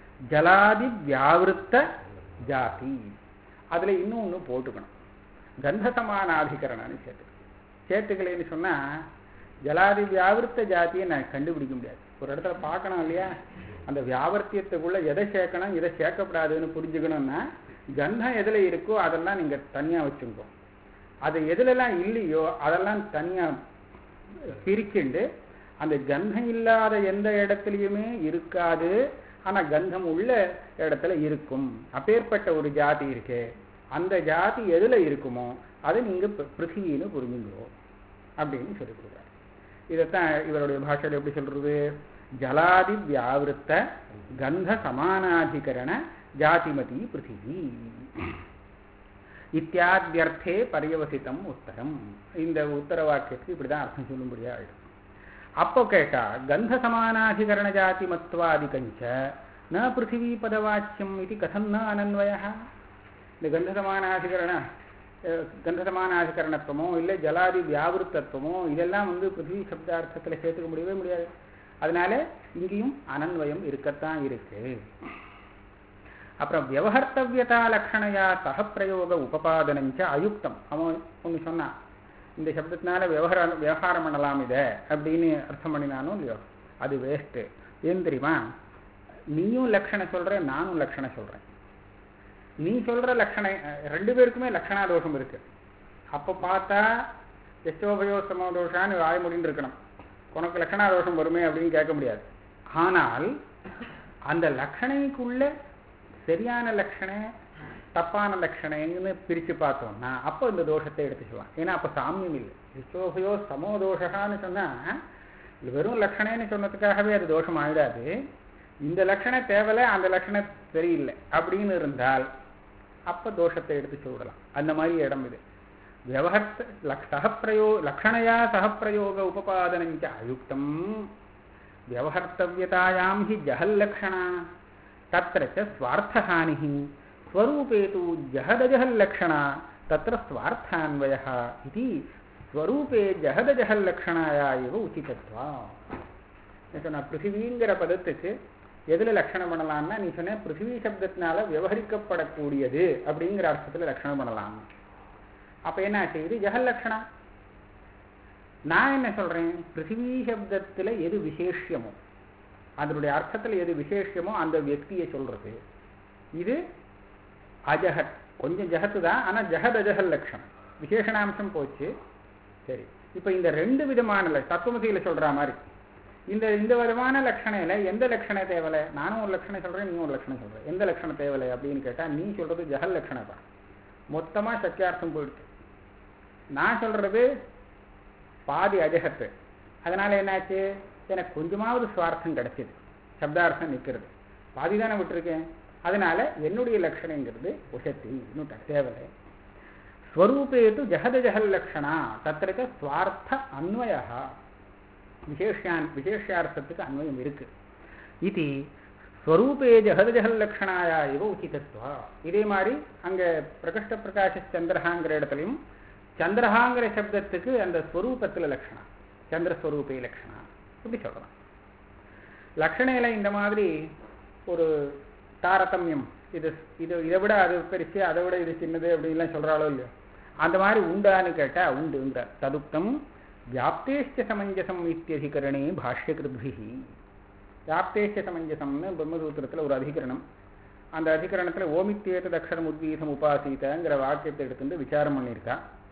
ஜலாதி வியாவிருத்த ஜாதி அதுல இன்னும் ஒன்று போட்டுக்கணும் கந்த சமானாதிகரணம்னு சேர்த்து சேர்த்துக்கலைன்னு சொன்னா ஜலாதி வியாவிருத்த ஜாதியை நான் கண்டுபிடிக்க முடியாது ஒரு இடத்துல பார்க்கணும் இல்லையா அந்த வியாவர்த்தியத்துக்குள்ள எதை சேர்க்கணும் எதை சேர்க்கப்படாதுன்னு புரிஞ்சுக்கணும்னா கந்தம் எதுல இருக்கோ அதெல்லாம் நீங்க தனியா வச்சுக்கோ அது எதுலெல்லாம் இல்லையோ அதெல்லாம் தனியா பிரிச்சுண்டு அந்த கந்தம் இல்லாத எந்த இடத்துலையுமே இருக்காது ஆனா கந்தம் உள்ள இடத்துல இருக்கும் அப்பேற்பட்ட ஒரு ஜாதி இருக்கே அந்த ஜாதி எதுல இருக்குமோ அதை நீங்க பி- பிருத்திவின்னு புரிஞ்சுங்கோ அப்படின்னு சொல்லி கொடுக்குறாரு இதைத்தான் இவருடைய பாஷையில் எப்படி சொல்றது ஜலாதி வியாவிருத்த கந்த சமானாதிகரண ஜாதிமதி பிருத்திவி இத்தியாத்தியர்த்தே பரியவசித்தம் உத்தரம் இந்த உத்தர வாக்கியத்துக்கு இப்படிதான் அர்த்தம் சொல்லும்படியா ஆயிடும் அப்போ கேட்டா கந்த சமானாதிகரண ஜாதி மத்வாதிகஞ்ச ந பிருத்திவி பதவாச்சியம் இது கதம் ந அனன்வய இந்த கந்த சமானாதிகரண அஹ், கந்த சமானாதிகரணத்துவமோ இல்லை ஜலாதி வியாவிருத்தத்துவமோ இதெல்லாம் வந்து பிருத்திவி சப்தார்த்தத்தில் சேர்த்துக்க முடியவே முடியாது அதனால இங்கேயும் அனன்வயம் இருக்கத்தான் இருக்கு அப்புறம் வியவஹர்த்தவியதா லக்ஷணையா சகப்பிரயோக உபபாதனஞ்ச அயுக்தம் அவன் ஒன்று சொன்னான் இந்த சப்தத்தினால விவகாரம் விவகாரம் பண்ணலாம் இதை அப்படின்னு அர்த்தம் பண்ணினானோ இல்லையோ அது வேஸ்ட்டு ஏன் தெரியுமா நீயும் லக்ஷணம் சொல்ற நானும் லக்ஷணம் சொல்றேன் நீ சொல்ற லக்ஷண அஹ், ரெண்டு பேருக்குமே லக்ஷணா தோஷம் இருக்கு அப்போ பார்த்தா எச்சோபயோ சமதோஷான்னு வாய் முடின்னு இருக்கணும் உனக்கு லக்ஷணா தோஷம் வருமே அப்படின்னு கேட்க முடியாது ஆனால் அந்த லக்ஷணைக்குள்ள சரியான லக்ஷண தப்பான லக்ஷணைன்னு பிரிச்சு பார்த்தோம்னா அப்போ இந்த தோஷத்தை எடுத்துக்கலாம் ஏன்னா அப்போ சாமியம் இல்லை விஸ்வோபயோ சமோ தோஷகான்னு சொன்னா இது வெறும் லக்ஷணைன்னு சொன்னதுக்காகவே அது தோஷம் ஆயிடாது இந்த லட்சணம் தேவையில்ல அந்த லட்சணம் சரியில்லை அப்படின்னு இருந்தால் அப்ப தோஷத்தை எடுத்து சொல்லிடலாம் அந்த மாதிரி இடம் இது வியவஹர்த்த லக் சகப்பிரயோ லக்ஷணையா சகப்பிரயோக உபபாதனஞ்ச அயுக்தம் व्यवहर्तव्यतायां हि जहल्लक्षणा तत्र च स्वार्थहानिः स्वरूपे तु जहदजहल्लक्षणा तत्र स्वार्थान्वयः इति स्वरूपे जहदजहल्लक्षणाया एव உச்சிதத்வா சொன்ன பிருத்திவிங்கிற பதத்துக்கு எதுல லட்சணம் பண்ணலாம்னா நீ சொன்ன பிருத்திவி சப்தத்தினால விவகரிக்கப்படக்கூடியது அப்படிங்கிற அர்த்தத்துல லட்சணம் பண்ணலாம் அப்ப என்ன ஆச்சு இது ஜெகல் லட்சணா நான் என்ன சொல்றேன் பிருத்திவி சப்தத்துல எது விசேஷமோ அதனுடைய அர்த்தத்துல எது விசேஷமோ அந்த வியக்தியை சொல்றது இது அஜகத் கொஞ்சம் ஜகத்து தான் ஆனா ஜெகத் அஜகல் லட்சணம் விசேஷணாம்சம் போச்சு சரி இப்ப இந்த ரெண்டு விதமான ல- தத்துவமசியில சொல்ற மாதிரி இந்த இந்த விதமான லட்சணையில எந்த லட்சணம் தேவலை நானும் ஒரு லட்சணம் சொல்றேன் நீ ஒரு லட்சணம் சொல்ற எந்த லட்சணம் தேவலை அப்படின்னு கேட்டா நீ சொல்றது ஜெகல் லட்சணம் தான் மொத்தமா சக்கியார்த்தம் போயிடுச்சு நான் சொல்றது பாதி அஜகத்து அதனால என்னாச்சு எனக்கு கொஞ்சமாவது சுவார்த்தம் கிடைச்சது சப்தார்த்தம் நிற்கிறது பாதி தானே விட்டுருக்கேன் அதனால என்னுடைய லட்சணங்கிறது உஷத்தி இன்னும் தேவலை ஸ்வரூபேது ஜெகத ஜெகல் லட்சணா தத்திரக்க சுவார்த்த அன்வய விசேஷான் விசேஷார்த்தத்துக்கு அன்வயம் இருக்கு இது ஸ்வரூபே ஜெகத ஜெகல் லட்சணாயா இவ உச்சிதத்வா இதே மாதிரி அங்க பிரகஷ்ட பிரகாஷ சந்திரஹாங்கிற இடத்துலையும் சந்திரஹாங்கிற சப்தத்துக்கு அந்த ஸ்வரூபத்துல லட்சணம் சந்திரஸ்வரூபே லட்சணா இப்படி சொல்லலாம் லட்சணையில இந்த மாதிரி ஒரு தாரதமியம் இது இது இதை விட அது பெருசு அதை விட இது சின்னது அப்படின்லாம் சொல்றாளோ இல்லையோ அந்த மாதிரி உண்டான்னு கேட்டா உண்டுங்கிற ததுப்தம் வியாப்தேஷ்ட சமஞ்சசம் இத்தியதிகரணே பாஷ்யகிருத்பிஹி வியாப்தேஷ்ட சமஞ்சசம்னு பிரம்மசூத்திரத்துல ஒரு அதிகரணம் அந்த அதிகரணத்துல ஓமித்தேதத் அக்ஷரம் உத்கீதம் உபாசீதங்கிற வாக்கியத்தை எடுத்துட்டு விசாரம் பண்ணியிருக்கா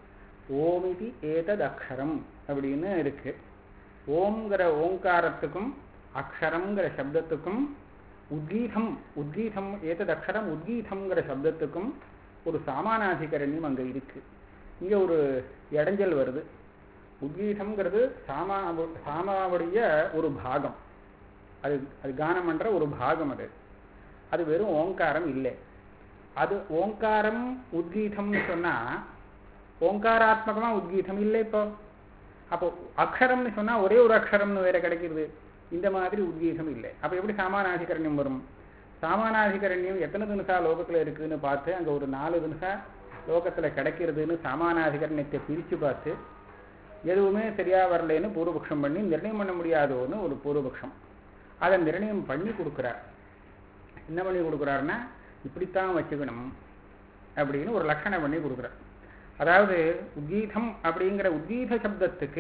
ஓமிதி ஏதத் அக்ஷரம் அப்படின்னு இருக்கு ஓம்ங்கிற ஓங்காரத்துக்கும் அக்ஷரம்ங்கிற சப்தத்துக்கும் உத்கீதம் உத்கீதம் ஏதத் அக்ஷரம் உத்கீதம்ங்கிற சப்தத்துக்கும் ஒரு சாமானாதிகரண்யம் அங்க இருக்கு இங்க ஒரு இடைஞ்சல் வருது உத்கீதம்ங்கிறது சாமா சாமாவுடைய ஒரு பாகம் அது அது கானம் பண்ற ஒரு பாகம் அது அது வெறும் ஓங்காரம் இல்லை அது ஓங்காரம் உத்கீதம்னு சொன்னா ஓங்காராத்மகமா உத்கீதம் இல்லை இப்போ அப்போ அக்ஷரம்னு சொன்னா ஒரே ஒரு அக்ஷரம்னு வேற கிடைக்கிறது இந்த மாதிரி உத்கீதம் இல்லை அப்ப எப்படி சாமானாதிகரண்யம் வரும் சாமானாதிகரண்யம் எத்தனை தினசா லோகத்துல இருக்குன்னு பார்த்து அங்க ஒரு நாலு தினசா லோகத்துல கிடைக்கிறதுன்னு சாமானாதிகரண்யத்தை பிரிச்சு பார்த்து எதுவுமே சரியா வரலைன்னு பூர்வபக்ஷம் பண்ணி நிர்ணயம் பண்ண முடியாதோன்னு ஒரு பூர்வபக்ஷம் அதை நிர்ணயம் பண்ணி கொடுக்குறார் என்ன பண்ணி கொடுக்குறாருன்னா இப்படித்தான் வச்சுக்கணும் அப்படின்னு ஒரு லட்சணம் பண்ணி கொடுக்குறார் அதாவது உத்கீதம் அப்படிங்கிற உத்கீத சப்தத்துக்கு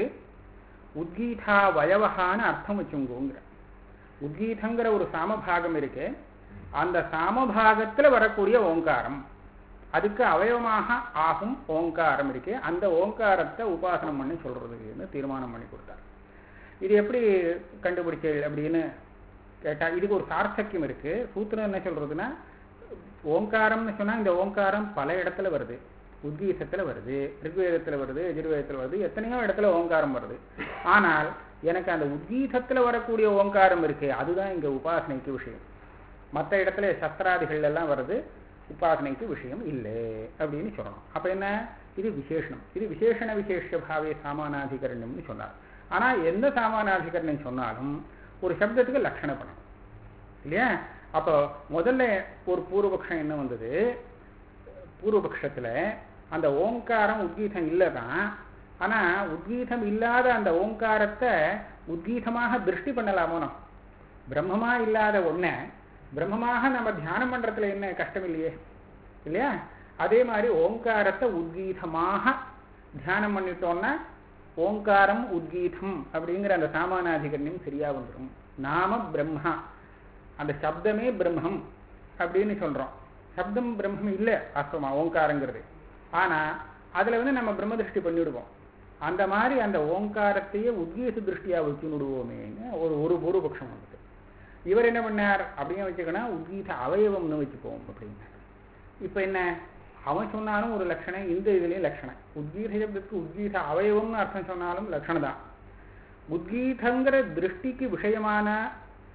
உத்கீதா வயவகான்னு அர்த்தம் வச்சுங்கோங்கிற உத்கீதங்கிற ஒரு சாமபாகம் இருக்கு அந்த சாமபாகத்துல வரக்கூடிய ஓங்காரம் அதுக்கு அவயவமாக ஆகும் ஓங்காரம் இருக்கு அந்த ஓங்காரத்தை உபாசனம் பண்ணி சொல்றதுன்னு தீர்மானம் பண்ணி கொடுத்தார் இது எப்படி கண்டுபிடிச்சல் அப்படின்னு கேட்டா இதுக்கு ஒரு சார்த்தக்கியம் இருக்கு சூத்திரம் என்ன சொல்றதுன்னா ஓங்காரம்னு சொன்னா இந்த ஓங்காரம் பல இடத்துல வருது உத்கீதத்துல வருது ரிக்வேதத்துல வருது எஜுர்வேதத்துல வருது எத்தனையோ இடத்துல ஓங்காரம் வருது ஆனால் எனக்கு அந்த உத்கீதத்துல வரக்கூடிய ஓங்காரம் இருக்கு அதுதான் இங்க உபாசனைக்கு விஷயம் மற்ற இடத்துல சஸ்திராதிகள் எல்லாம் வருது உபாசனைக்கு விஷயம் இல்லை அப்படின்னு சொல்லணும் அப்ப என்ன இது விசேஷனம் இது விசேஷண விசேஷ பாவே சாமானாதிகரணம்னு சொன்னார் ஆனா எந்த சாமானாதிகரணம் சொன்னாலும் ஒரு சப்தத்துக்கு லட்சணம் பண்ணணும் இல்லையா அப்போ முதல்ல ஒரு பூர்வபக்ஷம் என்ன வந்தது பூர்வபக்ஷத்துல அந்த ஓங்காரம் உத்கீதம் இல்லை தான் ஆனா உத்கீதம் இல்லாத அந்த ஓங்காரத்தை உத்கீதமாக திருஷ்டி பண்ணலாமோ நம்ம பிரம்மமா இல்லாத ஒண்ண பிரம்மமாக நம்ம தியானம் பண்றதுல என்ன கஷ்டம் இல்லையே இல்லையா அதே மாதிரி ஓங்காரத்தை உத்கீதமாக தியானம் பண்ணிட்டோம்னா ஓங்காரம் உத்கீதம் அப்படிங்கிற அந்த சாமானாதிகரணியம் சரியா வந்துடும் நாம பிரம்மா அந்த சப்தமே பிரம்மம் அப்படின்னு சொல்றோம் சப்தம் பிரம்மம் இல்லை வாஸ்தவமா ஓங்காரங்கிறது ஆனா அதுல வந்து நம்ம பிரம்ம திருஷ்டி பண்ணிவிடுவோம் அந்த மாதிரி அந்த ஓங்காரத்தையே உத்கீத திருஷ்டியா வச்சு விடுவோமேன்னு ஒரு ஒரு பூர்வபக்ஷம் வந்துட்டு இவர் என்ன பண்ணார் அப்படின்னு வச்சுக்கணும் உத்கீத அவயவம்னு வச்சுப்போம் அப்படின்னு இப்ப என்ன அவன் சொன்னாலும் ஒரு லட்சணம் இந்த இதுலயும் லட்சணம் உத்கீத சப்தத்துக்கு உத்கீத அவயவம்னு அர்த்தம் சொன்னாலும் லட்சணம் தான் உத்கீதங்கிற திருஷ்டிக்கு விஷயமான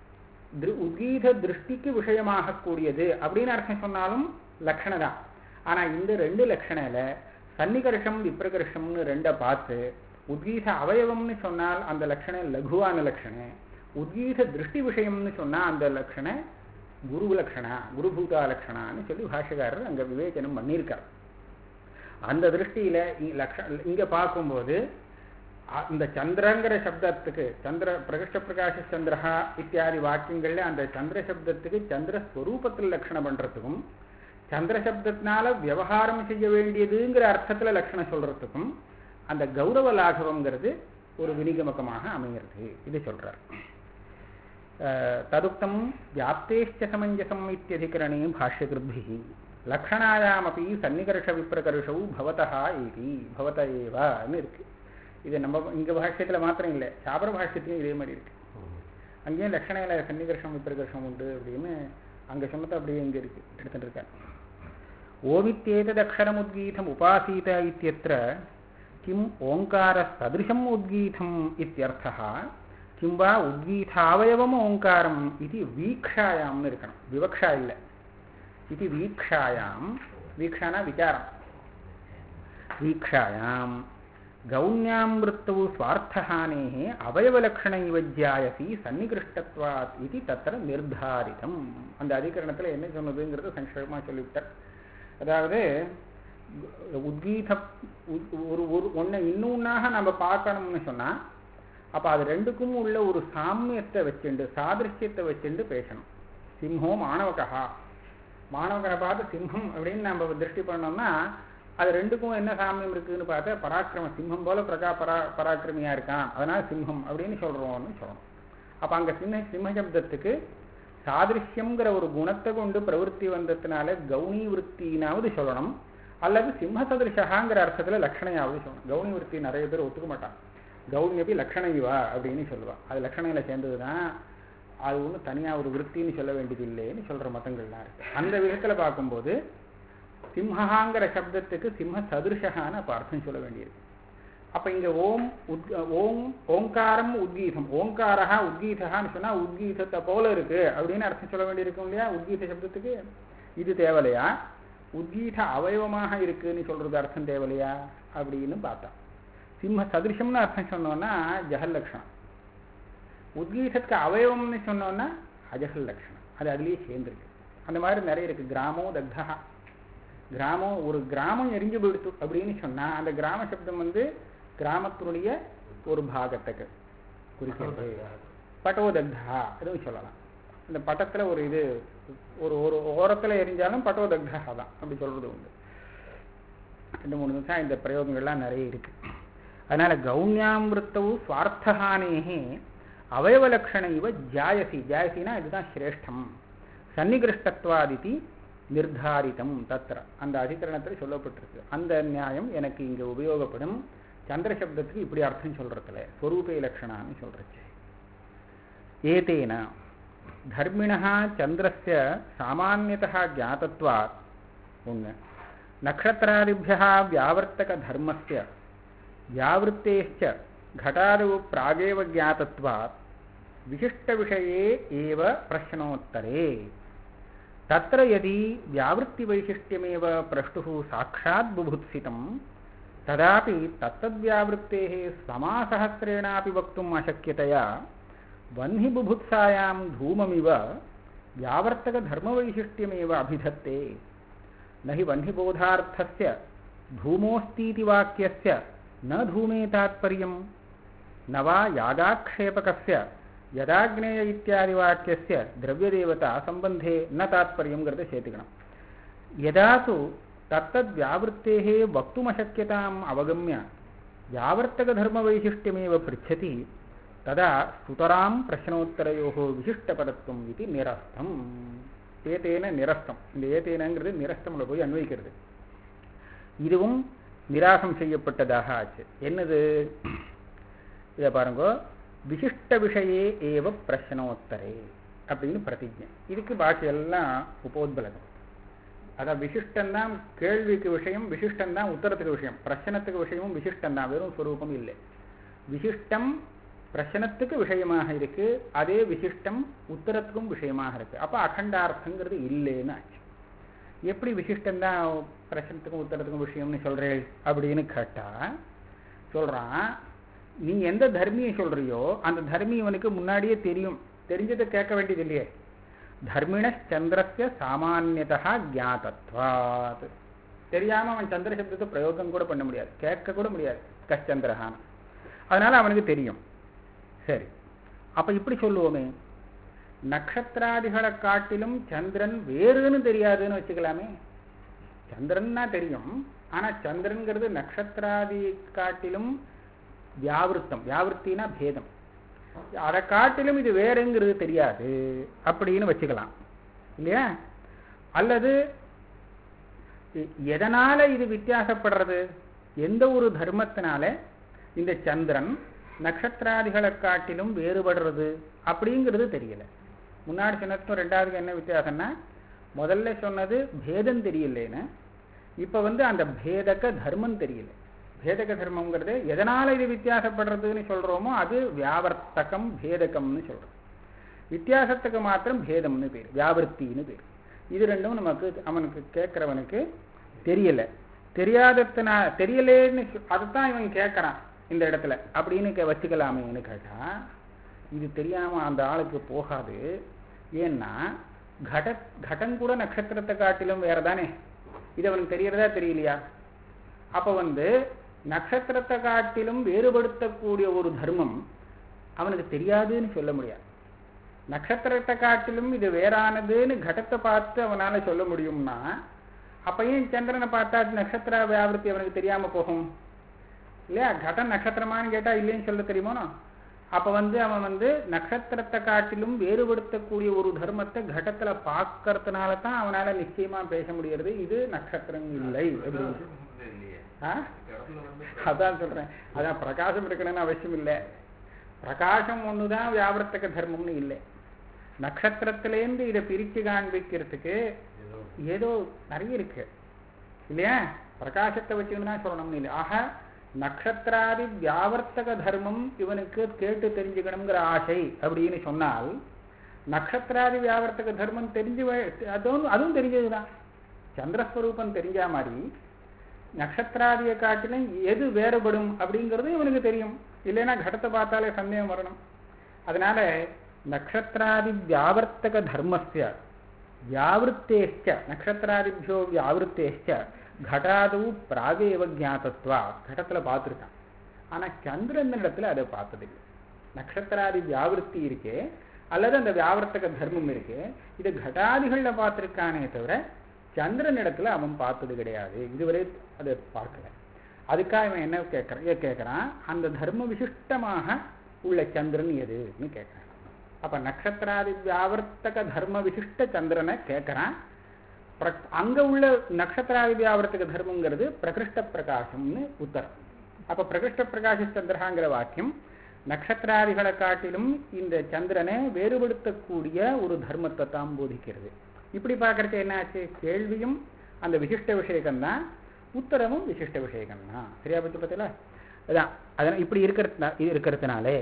திரு உத்கீத திருஷ்டிக்கு விஷயமாக கூடியது அப்படின்னு அர்த்தம் சொன்னாலும் லக்ஷண தான் ஆனா இந்த ரெண்டு லக்ஷணையில சன்னிகர்ஷம் விப்ரகர்ஷம்னு ரெண்டை பார்த்து உத்கீத அவயவம்னு சொன்னால் அந்த லக்ஷணம் லகுவான லக்ஷணை உத்கீத திருஷ்டி விஷயம்னு சொன்னா அந்த லக்ஷண குரு லக்ஷணா குருபூதா லக்ஷணான்னு சொல்லி பாஷகாரர் அங்க விவேச்சனம் பண்ணியிருக்கார் அந்த திருஷ்டியில இ- லக்ஷ இங்க பார்க்கும்போது அ- இந்த சந்திரங்கிற சப்தத்துக்கு சந்திர பிரகிருஷ்ட பிரகாஷ சந்திரஹா இத்தியாதி வாக்கியங்கள்ல அந்த சந்திர சப்தத்துக்கு சந்திர ஸ்வரூபத்தில் லட்சணம் பண்றதுக்கும் சந்திர சப்தத்தினால விவகாரம் செய்ய வேண்டியதுங்கிற அர்த்தத்துல லட்சணம் சொல்றதுக்கும் அந்த கௌரவ லாகவங்கிறது ஒரு வினிகமகமாக அமைகிறது இது சொல்றார் அஹ், ததுக்தம் வியாப்தேஷ்ட சமஞ்சசம் இத்தியதிகரணே பாஷ்யகிருபிः லக்ஷணாயாமப்பி சன்னிகர்ஷ விப்ரகர்ஷௌ பவதா ஏதி பவத ஏவான்னு இருக்கு இது நம்ம இங்க பாஷ்யத்துல மாத்திரம் இல்லை சாபர பாஷ்யத்திலையும் இதே மாதிரி இருக்கு அங்கேயும் லட்சணையில சன்னிகர்ஷம் விப்ரகர்ஷம் உண்டு அப்படின்னு அங்க சொன்னது அப்படியே இங்க இருக்கு எடுத்துட்டு இருக்காரு ஓமித்தேததக்ஷரமுத்கீதம் உபாசீத இத்தியத்திர கிம் ஓங்காரஸ்ததிருஷம் உத்கீதம் இத்தியர்த்தः கிம் வா உத்கீதாவயவம் ஓங்காரம் இது வீக்ஷாயாம்னு இருக்கணும் விவக்ஷா இல்லை இது வீக்ஷாயாம் வீக்ஷானா விசாரம் வீக்ஷாயாம் கௌண்யாம் वृत्तौ स्वार्थहानेः அவயவலக்ஷணைவ ஜாயசி சன்னிகிருஷ்டத்வாத் இது தத்திர நிர்தாரிதம் அந்த அதிகரணத்துல என்ன சொன்னதுங்கிறது சங்கேபமா சொல்லிவிட்டார் அதாவது உத்கீத உத்- ஒரு ஒரு ஒன்றை இன்னொன்னாக நம்ம பார்க்கணும்னு சொன்னா அப்ப அது ரெண்டுக்கும் உள்ள ஒரு சாமியத்தை வச்சுண்டு சாதிருஷ்யத்தை வச்சுண்டு பேசணும் சிம்ஹோ மாணவகா மாணவகரை பார்த்து சிம்மம் அப்படின்னு நம்ம திருஷ்டி பண்ணோம்னா அது ரெண்டுக்கும் என்ன சாமியம் இருக்குன்னு பார்த்தா பராக்கிரம சிம்மம் போல பிரகா பரா பராக்கிரமியா இருக்கான் அதனால சிம்மம் அப்படின்னு சொல்றோம்னு சொல்லணும் அப்ப அங்க சிம்ம சிம்ம சப்தத்துக்கு சாதிருஷ்யம்ங்கிற ஒரு குணத்தை கொண்டு பிரவருத்தி வந்ததுனால கௌணி விற்த்தினாவது சொல்லணும் அல்லது சிம்ம சதிருஷகாங்கிற அர்த்தத்துல லட்சணையாவது சொல்லணும் கௌணி விற்பி நிறைய பேர் ஒத்துக்க மாட்டான் கௌணியப்பி லட்சணைவா அப்படின்னு சொல்லுவா அது லட்சணையில சேர்ந்ததுதான் அது ஒன்றும் தனியா ஒரு விற்த்தின்னு சொல்ல வேண்டியது இல்லைன்னு சொல்ற மதங்கள்லாம் இருக்கு அந்த விதத்துல பார்க்கும்போது சிம்ஹாங்கிற சப்தத்துக்கு சிம்ம சதுருஷகான்னு அப்ப அர்த்தம் சொல்ல வேண்டியிருக்கு அப்ப இங்க ஓம் உத் ஓம் ஓங்காரம் உத்கீதம் ஓங்காரஹா உத்கீதகான்னு சொன்னா உத்கீதத்தை போல இருக்கு அப்படின்னு அர்த்தம் சொல்ல வேண்டியிருக்கும் இல்லையா உத்கீத சப்தத்துக்கு இது தேவலையா உத்கீத அவயவமாக இருக்குன்னு சொல்றது அர்த்தம் தேவலையா அப்படின்னு பார்த்தா சிம்ம சதிருஷம்னு அர்த்தம் சொன்னோம்னா ஜஹல் லட்சணம் உத்கீதத்துக்கு அவயவம்னு சொன்னோம்னா அஜஹல் லட்சணம் அது அதுலயே சேர்ந்துருக்கு அந்த மாதிரி நிறைய இருக்கு கிராமோ தக்தா கிராமம் ஒரு கிராமம் எரிஞ்சு போயிடுத்து அப்படின்னு சொன்னா அந்த கிராம சப்தம் வந்து கிராமத்தினுடைய ஒரு பாகத்துக்கு குறிக்கிறது பட்டோதக்தா அதுவும் சொல்லலாம் இந்த பட்டத்துல ஒரு இது ஒரு ஒரு ஓரத்துல எரிஞ்சாலும் பட்டோதக்தா தான் அப்படி சொல்றது உண்டு ரெண்டு மூணு நிமிஷம் இந்த பிரயோகங்கள்லாம் நிறைய இருக்கு அதனால கௌண்யாமிருத்தவு சுவார்த்தஹானேகே அவயவலக்ஷண இவ ஜாயசி ஜாயசினா இதுதான் சிரேஷ்டம் சன்னிகிருஷ்டத்வாதிதி நிர்தாரிதம் தத்திர அந்த அதிகரணத்தில் சொல்லப்பட்டிருக்கு அந்த நியாயம் எனக்கு இங்க உபயோகப்படும் சந்திர சப்தத்துக்கு இப்படி அர்த்தம் சொல்றதுல ஸ்வரூபே லட்சணான்னு சொல்றச்சு ஏதேன தர்மிணः சந்திரஸ்ய சாமான்யதः ஜாதத்வாத் ஒன்று நக்ஷத்திராதிभ्यः व्यावर्तकधर्मस्य व्यावृत्तेश्च घटादौ प्रागेव ज्ञातत्वात् विशिष्टविषये एव प्रश्नोत्तरे तत्र यदि व्यावृत्तिवैशिष्ट्यमेव प्रष्टुः साक्षात् बुभुत्सितं तदापि तत्तद्व्यावृत्तेः समासहस्रेणापि वक्तुम् अशक्यतया वह्निबुभुत्सायां धूममिव व्यावर्तकधर्मवैशिष्ट्यमेव अभिधत्ते न हि वह्निबोधार्थस्य धूमोऽस्तीति वाक्यस्य न धूमे तात्पर्यं न वा यागाक्षेपकस्य यदाग्नेय इत्यादिवाक्यस्य द्रव्यदेवता सम्बन्धे न तात्पर्यं சேர்த்துக்கணும் यदा तु तत्तद्व्यावृत्तेः वक्तुमशक्यताम् अवगम्य व्यावर्तकधर्मवैशिष्ट्यमेव पृच्छति तदा सुतरां प्रश्नोत्तरयोः विशिष्टपदत्वम् इति निरस्तम् ஏதேன நிரஸ்தம் இந்த ஏதேனங்கிறது நிரஸ்தம்ல போய் அன்வைக்கிறது இதுவும் நிராசம் செய்யப்பட்டதாக ஆச்சு என்னது இதை பாருங்க விசிஷ்ட விஷயே ஏவ பிரச்சனோத்தரே அப்படின்னு பிரதிஜை இதுக்கு பாக்கி எல்லாம் உபோத்பலகம் அதான் விசிஷ்டம் தான் கேள்விக்கு விஷயம் விசிஷ்டம் தான் உத்தரத்துக்கு விஷயம் பிரச்சனத்துக்கு விஷயமும் விசிஷ்டம் தான் வெறும் ஸ்வரூபம் இல்லை விசிஷ்டம் பிரச்சனத்துக்கு விஷயமாக இருக்கு அதே விசிஷ்டம் உத்தரத்துக்கும் விஷயமாக இருக்கு அப்ப அகண்டார்த்தங்கிறது இல்லைன்னு ஆச்சு எப்படி விசிஷ்டம் தான் பிரச்சனத்துக்கும் உத்தரத்துக்கும் விஷயம்னு சொல்றேன் அப்படின்னு கேட்டா சொல்றான் நீ எந்த தர்மியை சொல்றியோ அந்த தர்மி இவனுக்கு முன்னாடியே தெரியும் தெரிஞ்சதை கேட்க வேண்டியது இல்லையே தர்மிண சந்திரஸ்ய சாமானியதா ஜாதத்வாத் தெரியாம அவன் சந்திர சப்தத்தை பிரயோகம் கூட பண்ண முடியாது கேட்க கூட முடியாது கச்சந்திரஹான் அதனால அவனுக்கு தெரியும் சரி அப்ப இப்படி சொல்லுவோமே நட்சத்திராதிகளை காட்டிலும் சந்திரன் வேறுன்னு தெரியாதுன்னு வச்சுக்கலாமே சந்திரன்னா தெரியும் ஆனா சந்திரன்கிறது நட்சத்திராதி காட்டிலும் வியாவிருத்தம் வியாவிருத்தினா பேதம் அதை காட்டிலும் இது வேறுங்கிறது தெரியாது அப்படின்னு வச்சுக்கலாம் இல்லையா அல்லது எ- எதனால இது வித்தியாசப்படுறது எந்த ஒரு தர்மத்தினால இந்த சந்திரன் நட்சத்திராதிகளை காட்டிலும் வேறுபடுறது அப்படிங்கிறது தெரியல முன்னாடி சொன்னதுக்கும் ரெண்டாவதுக்கு என்ன வித்தியாசம்னா முதல்ல சொன்னது பேதம் தெரியலேன்னு இப்ப வந்து அந்த பேதக தர்மம் தெரியல பேதக தர்மம்ங்கிறது எதனால இது வித்தியாசப்படுறதுன்னு சொல்றோமோ அது வியாவர்த்தகம் பேதகம்னு சொல்றோம் வித்தியாசத்துக்கு மாத்திரம் பேதம்னு பேர் வியாவிருத்தின்னு பேர் இது ரெண்டும் நமக்கு அவனுக்கு கேட்கிறவனுக்கு தெரியல தெரியாததுனா தெரியலேன்னு சொ- அதைத்தான் இவன் கேட்கறான் இந்த இடத்துல அப்படின்னு கே- வச்சுக்கலாமேன்னு கேட்டா இது தெரியாம அந்த ஆளுக்கு போகாது ஏன்னா கட கடம் கூட நட்சத்திரத்தை காட்டிலும் வேற தானே இது அவனுக்கு தெரியறதா தெரியலையா அப்ப வந்து நட்சத்திரத்தை காட்டிலும் வேறுபடுத்தக்கூடிய ஒரு தர்மம் அவனுக்கு தெரியாதுன்னு சொல்ல முடியாது நட்சத்திரத்தை காட்டிலும் இது வேறானதுன்னு கடத்தை பார்த்து அவனால சொல்ல முடியும்னா அப்ப ஏன் சந்திரனை பார்த்தா அது நட்சத்திர வியாபிருத்தி அவனுக்கு தெரியாம போகும் இல்லையா கடம் நட்சத்திரமான்னு கேட்டா இல்லைன்னு சொல்ல தெரியுமோ அப்ப வந்து அவன் வந்து நட்சத்திரத்தை காட்டிலும் வேறுபடுத்தக்கூடிய ஒரு தர்மத்தை கடத்துல பார்க்கறதுனால தான் அவனால நிச்சயமா பேச முடியறது இது நட்சத்திரம் இல்லை அப்படின்னு வந்து இல்லையே ஆ? கடவுள வந்து அதான் சொல்றேன் அதான் பிரகாசம் இருக்கணும்னு அவசியம் இல்லை பிரகாசம் ஒண்ணுதான் வியாபரத்தக்க தர்மம்னு இல்லை நட்சத்திரத்திலேருந்து இதை பிரிச்சு காண்பிக்கிறதுக்கு ஏதோ ஏதோ நிறைய இருக்கு இல்லையா பிரகாசத்தை வச்சுக்கிட்டு தான் சொல்லணும்னு இல்லை ஆக நட்சத்திராதி வியாவர்த்தக தர்மம் இவனுக்கு கேட்டு தெரிஞ்சுக்கணுங்கிற ஆசை அப்படின்னு சொன்னால் நட்சத்திராதி வியாவர்த்தக தர்மம் தெரிஞ்சு வ- அதுவும் அதுவும் தெரிஞ்சதுதான் சந்திரஸ்வரூபம் தெரிஞ்சா மாதிரி நட்சத்திராதியை காட்டிலும் எது வேறுபடும் அப்படிங்கிறது இவனுக்கு தெரியும் இல்லைன்னா கடத்தை பார்த்தாலே சந்தேகம் வரணும் அதனால நட்சத்திராதி வியாவர்த்தக தர்மஸ்ய வியாவிருத்தேஷ்ட நட்சத்திராதிபியோ வியாவிருத்தேஷ்ட கடாது பிராகேவ ஜாத்தத்வா கடத்துல பார்த்துருக்கான் ஆனா சந்திரன் இடத்துல அதை பார்த்ததில்லை நட்சத்திராதி வியாவிருத்தி இருக்கே அல்லது அந்த வியாவர்த்தக தர்மம் இருக்கு இது கடாதிகள்ல பார்த்திருக்கானே தவிர சந்திரன் இடத்துல அவன் பார்த்தது கிடையாது இதுவரை அதை பார்க்கல அதுக்காக இவன் என்ன கேட்கறான் ஏன் கேட்கறான் அந்த தர்ம விசிஷ்டமாக உள்ள சந்திரன் எதுன்னு கேட்கறான் அப்ப நட்சத்திராதி வியாவர்த்தக தர்ம விசிஷ்ட சந்திரனை கேட்கறான் பிர- அங்க உள்ள நட்சத்திராதி வியாவர்த்தக தர்மங்கிறது பிரகிருஷ்ட பிரகாசம்னு உத்தரம் அப்ப பிரகிருஷ்ட பிரகாச சந்திரகாங்கிற வாக்கியம் நட்சத்திராதிகளை காட்டிலும் இந்த சந்திரனை வேறுபடுத்தக்கூடிய ஒரு தர்மத்தை தான் போதிக்கிறது இப்படி பார்க்கறது என்னாச்சு கேள்வியும் அந்த விசிஷ்ட விஷயகம்தான் உத்தரமும் விசிஷ்ட விஷயகம்தான் சரியா பத்தி பார்த்தீங்களா அதான் அதனால் இப்படி இருக்கிறது இது இருக்கிறதுனாலே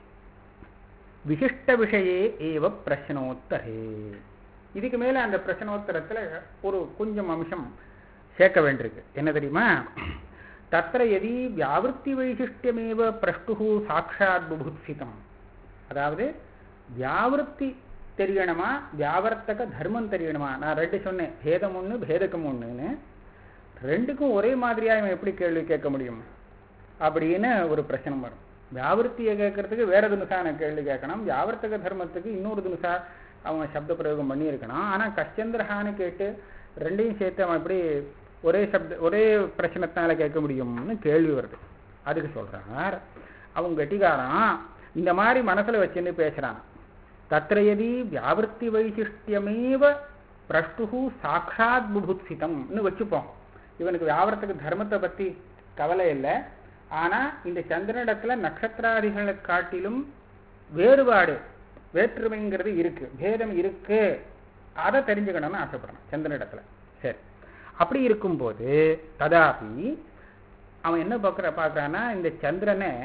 விசிஷ்ட விஷயே ஏவ பிரச்சனோத்தரே இதுக்கு மேல அந்த பிரச்சனோத்தரத்துல ஒரு கொஞ்சம் அம்சம் சேர்க்க வேண்டியிருக்கு என்ன தெரியுமா தத்திர எதி வியாவிருத்தி வைசிஷ்டியமேவ பிரஷ்டு சாட்சாத் புபுத்சிதம் அதாவது வியாவிருத்தி தெரியணுமா வியாவர்த்தக தர்மம் தெரியணுமா நான் ரெண்டு சொன்னேன் பேதம் ஒண்ணு பேதகம் ஒண்ணுன்னு ரெண்டுக்கும் ஒரே மாதிரியா இவன் எப்படி கேள்வி கேட்க முடியும் அப்படின்னு ஒரு பிரச்சனை வரும் வியாவிருத்தியை கேட்கறதுக்கு வேற தினுசான கேள்வி கேட்கணும் வியாவர்த்தக தர்மத்துக்கு இன்னொரு தினுசா அவன் சப்த பிரயோகம் பண்ணியிருக்கணும் ஆனா கஷ்டந்திரஹான்னு கேட்டு ரெண்டையும் சேர்த்து அவன் எப்படி ஒரே சப்த ஒரே பிரச்சனத்தினால கேட்க முடியும்னு கேள்வி வருது அதுக்கு சொல்றார் அவன் கெட்டிக்காரன் இந்த மாதிரி மனசுல வச்சுன்னு பேசுறான் தத்ரயதி வியாவிருத்தி வைசிஷ்டியமேவ பிரஷ்டு சாட்சாத் புபுத்சிதம்னு வச்சுப்போம் இவனுக்கு வியாவரத்துக்கு தர்மத்தை பத்தி கவலை இல்லை ஆனா இந்த சந்திரனிடத்துல நட்சத்திராதிகளை காட்டிலும் வேறுபாடு வேற்றுமைங்கிறது இருக்கு பேதம் இருக்கு அதை தெரிஞ்சுக்கணும்னு ஆசைப்படுறான் சந்திரனிடத்துல சரி அப்படி இருக்கும்போது ததாபி அவன் என்ன பார்க்குற பார்க்குறான்னா இந்த சந்திரனை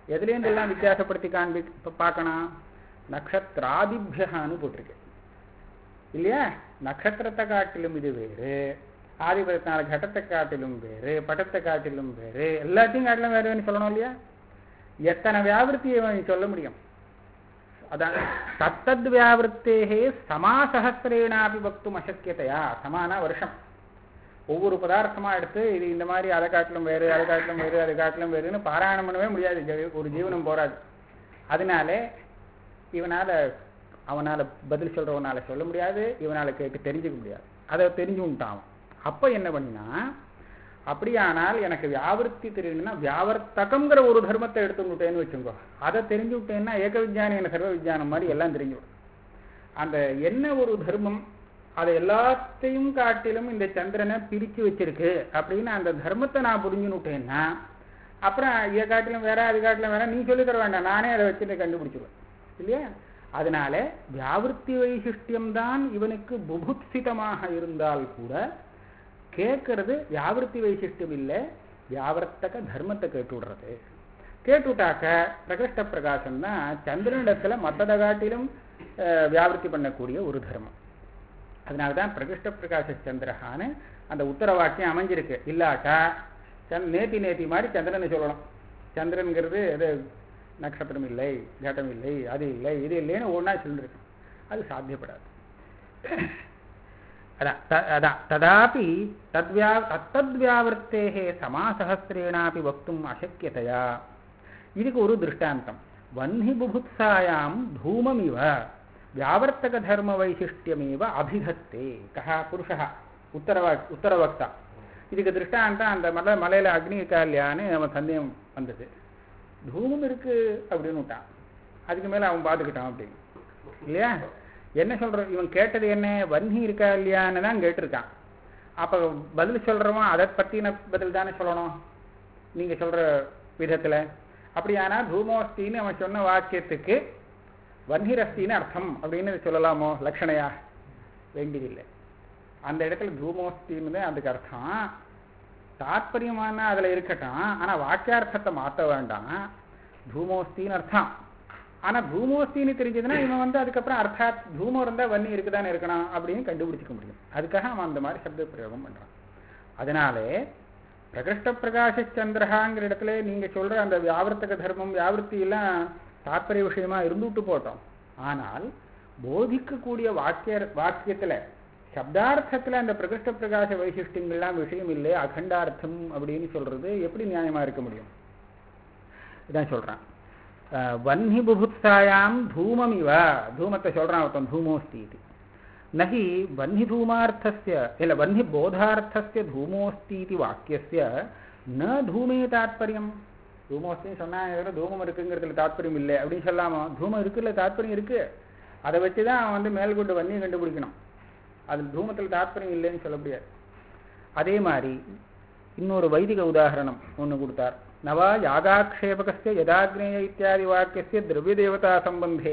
எதுலேருந்து எல்லாம் வித்தியாசப்படுத்தி காண்பி இப்ப பார்க்கணும் நக்ஷத்ராதிபியகான்னு போட்டிருக்கு இல்லையா நட்சத்திரத்தை காட்டிலும் இது வேறு ஆதிபத்தி நாலு கட்டத்தை காட்டிலும் வேறு பட்டத்தை காட்டிலும் வேறு எல்லாத்தையும் காட்டிலும் வேறுன்னு சொல்லணும் இல்லையா எத்தனை வியாபிருத்தியை இவன் சொல்ல முடியும் அதான் தத்தத் வியாவிருத்தேகே சமாசகசிரேனாபி பக்தும் அசக்கியதையா சமான வருஷம் ஒவ்வொரு பதார்த்தமா எடுத்து இது இந்த மாதிரி அதை காட்டிலும் வேறு அதை காட்டிலும் வேறு அதை காட்டிலும் வேறுன்னு பாராயணம் பண்ணவே முடியாது ஜீ- ஒரு ஜீவனம் போராது அதனால இவனால அவனால பதில் சொல்றவனால சொல்ல முடியாது இவனால கேட்டு தெரிஞ்சுக்க முடியாது அதை தெரிஞ்சு விட்டான் அவன். அப்ப என்ன பண்ணினா அப்படியானால் எனக்கு வியாவிருத்தி தெரியணும்னா வியாவர்த்தகம்ங்கிற ஒரு தர்மத்தை எடுத்து விட்டேன்னு வச்சுக்கோ அதை தெரிஞ்சு விட்டேன்னா ஏக விஞ்ஞானம் என்ன சர்வ விஞ்ஞானம் மாதிரி எல்லாம் தெரிஞ்சு விடும் அந்த என்ன ஒரு தர்மம் அதை எல்லாத்தையும் காட்டிலும் இந்த சந்திரனை பிரிச்சு வச்சிருக்கு அப்படின்னு அந்த தர்மத்தை நான் புரிஞ்சுன்னுட்டேன்னா அப்புறம் இதை காட்டிலும் வேற அது காட்டிலும் வேற நீ சொல்லி தர வேண்டாம் நானே அதை வச்சுட்டு கண்டுபிடிச்சிருவேன் இல்லையா அதனால வியாவிருத்தி வைசிஷ்டியம் தான் இவனுக்கு புபுத்சிதமாக இருந்தால் கூட கேட்கறது வியாவிருத்தி வைசிஷ்டியம் இல்லை வியாவர்த்தக தர்மத்தை கேட்டு விடுறது கேட்டுவிட்டாக்க பிரகிருஷ்ட பிரகாசம் தான் சந்திரனிடத்துல மற்றதை காட்டிலும் அஹ், வியாவிருத்தி பண்ணக்கூடிய ஒரு தர்மம் அதனால தான் பிரகிருஷ்ட பிரகாச சந்திரஹான்னு அந்த உத்தர வாக்கியம் அமைஞ்சிருக்கு இல்லாட்டா சந்த் நேத்தி நேத்தி மாதிரி சந்திரனை சொல்லணும் சந்திரன்கிறது இது நட்சத்திரம் இல்லை கட்டம் இல்லை அது இல்லை இது இல்லைன்னு ஒன்றா சொல்லிருக்கு அது சாத்தியப்படாது அதான் த- அதான் ததாபி தத்வியா தத்தத்வியாவர்த்தேகே சமாசகஸ்திரேணாபி வக்தும் அசக்கியதையா இதுக்கு ஒரு திருஷ்டாந்தம் வன்னி புபுத்சாயாம் தூமமிவ வியாவர்த்தக தர்ம வைசிஷ்டியமேவ அபிதத்தே கஹா புருஷா உத்தரவா உத்தரவக்தா இதுக்கு திருஷ்டாந்தம் அந்த மலை மலையில அக்னி இருக்கா இல்லையான்னு அவன் சந்தேகம் வந்தது தூமம் இருக்கு அப்படின்னு விட்டான் அதுக்கு மேல அவன் பார்த்துக்கிட்டான் அப்படின்னு இல்லையா என்ன சொல்ற இவன் கேட்டது என்ன வன்னி இருக்கா இல்லையான்னு தான் கேட்டிருக்கான் அப்ப பதில் சொல்றவன் அதை பத்தின பதில் தானே சொல்லணும் நீங்க சொல்ற விதத்துல அப்படியானா தூமோஸ்தின்னு அவன் சொன்ன வாக்கியத்துக்கு வன்னிரஸ்தின்னு அர்த்தம் அப்படின்னு சொல்லலாமோ லட்சணையா வேண்டியதில்லை அந்த இடத்துல தூமோஸ்தின்னு தான் அதுக்கு அர்த்தம் தாத்பரியமான அதுல இருக்கட்டும் ஆனா வாக்கியார்த்தத்தை மாத்த வேண்டாம் தூமோஸ்தின்னு அர்த்தம் ஆனா தூமோஸ்தின்னு தெரிஞ்சதுன்னா இவன் வந்து அதுக்கப்புறம் அர்த்தாத் தூமம் இருந்தா வன்னி இருக்குதானே இருக்கணும் அப்படின்னு கண்டுபிடிச்சிக்க முடியும் அதுக்காக அவன் அந்த மாதிரி சப்த பிரயோகம் பண்றான் அதனாலே பிரகிருஷ்ட பிரகாஷ சந்திரஹாங்கிற இடத்துல நீங்க சொல்ற அந்த வியாவர்த்தக தர்மம் வியாவிருத்தி எல்லாம் தாத்பரிய விஷயமா இருந்துட்டு போட்டோம் ஆனால் போதிக்கக்கூடிய வாக்கிய வாக்கியத்துல சப்தார்த்தத்துல அந்த பிரகிருஷ்ட பிரகாச வைசிஷ்டியங்கள்லாம் விஷயம் இல்லை அகண்டார்த்தம் அப்படின்னு சொல்றது எப்படி நியாயமா இருக்க முடியும் இதான் சொல்றான் அஹ் வன்னி புபுத்சாயாம் தூமமிவ தூமத்தை சொல்றான் ஒருத்தன் தூமோஸ்தி இது நகி வன்னி தூமார்த்தஸ்ய இல்ல வன்னி போதார்த்தஸ்ய தூமோஸ்தி இது வாக்கியஸ்ய ந தூமே தாத்பரியம் தூமோஸ்தின்னு சொன்னா இதுல தூமம் இருக்குங்கிறதுல தாத்பரியம் இல்லை அப்படின்னு சொல்லாம தூமம் இருக்குல்ல தாத்பரியம் இருக்கு அதை வச்சுதான் அவன் வந்து மேல்கொண்டு வன்னியை கண்டுபிடிக்கணும் அது தூமத்தில் தாத்பரியம் இல்லைன்னு சொல்ல முடியாது அதே மாதிரி இன்னொரு வைதிக உதாரணம் ஒன்று கொடுத்தார் நவா யாகாக்ஷேபகஸ்ய யதாக்னேய இத்தியாதி வாக்கியஸ்ய திரவியதேவதா சம்பந்தே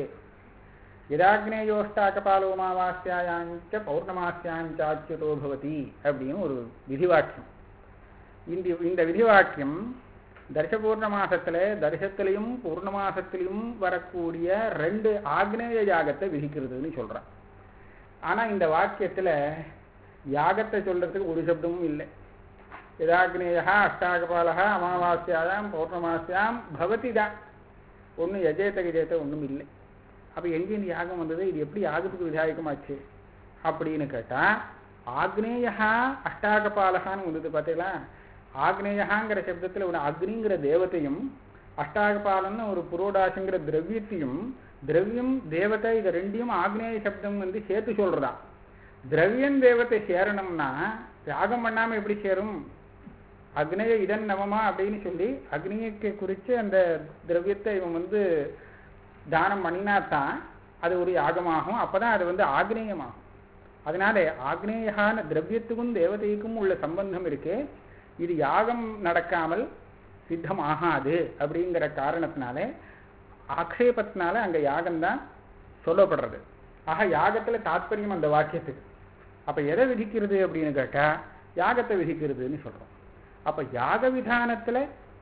யதாக்னேயோஷ்டாகபாலோமாவாஸ்யாயாஞ்ச பௌர்ணமாஸ்யாஞ்சாச்சுதோ பவதி அப்படின்னு ஒரு விதிவாக்கியம் இந்த இந்த விதிவாக்கியம் தர்ஷ பூர்ணமாசத்துல தர்ஷத்திலையும் பூர்ணமாசத்திலையும் வரக்கூடிய ரெண்டு ஆக்னேய யாகத்தை விதிக்கிறதுன்னு சொல்றான் ஆனா இந்த வாக்கியத்துல யாகத்தை சொல்றதுக்கு ஒரு சப்தமும் இல்லை யதாக்னேயா அஷ்டாகபாலா அமாவாஸ்யாயாம் பௌர்ணமாஸ்யாம் பவதி தான் ஒன்றும் எஜேத்த கிஜேத்த ஒன்றும் இல்லை அப்போ எங்கே இந்த யாகம் வந்தது இது எப்படி யாகத்துக்கு விதாயகமாச்சு அப்படின்னு கேட்டா ஆக்னேயா அஷ்டாகபாலகான்னு வந்தது பார்த்தீங்களா ஆக்னேயகாங்கிற சப்தத்தில் ஒரு அக்னிங்கிற தேவத்தையும் அஷ்டாகபாலன்னு ஒரு புரோடாசுங்கிற திரவியத்தையும் திரவியம் தேவதை இது ரெண்டையும் ஆக்னேய சப்தம் வந்து சேர்த்து சொல்றதாம் திரவியம் தேவத்தை சேரணும்னா யாகம் பண்ணாம எப்படி சேரும் அக்னேய இதன் நவமா அப்படின்னு சொல்லி அக்னியத்தை குறித்து அந்த திரவியத்தை இவன் வந்து தானம் பண்ணினாத்தான் அது ஒரு யாகமாகும் அப்பதான் அது வந்து ஆக்னேயமாகும் அதனால ஆக்னேயான திரவியத்துக்கும் தேவதைக்கும் உள்ள சம்பந்தம் இருக்கு இது யாகம் நடக்காமல் சித்தமாகாது அப்படிங்கிற காரணத்தினால ஆக்ஷேபத்தினால அங்க யாகம் தான் சொல்லப்படுறது ஆக யாகத்துல தாத்பரியம் அந்த வாக்கியத்துக்கு அப்ப எதை விதிக்கிறது அப்படின்னு கேட்டா யாகத்தை விதிக்கிறதுன்னு சொல்றோம் அப்ப யாக விதானத்துல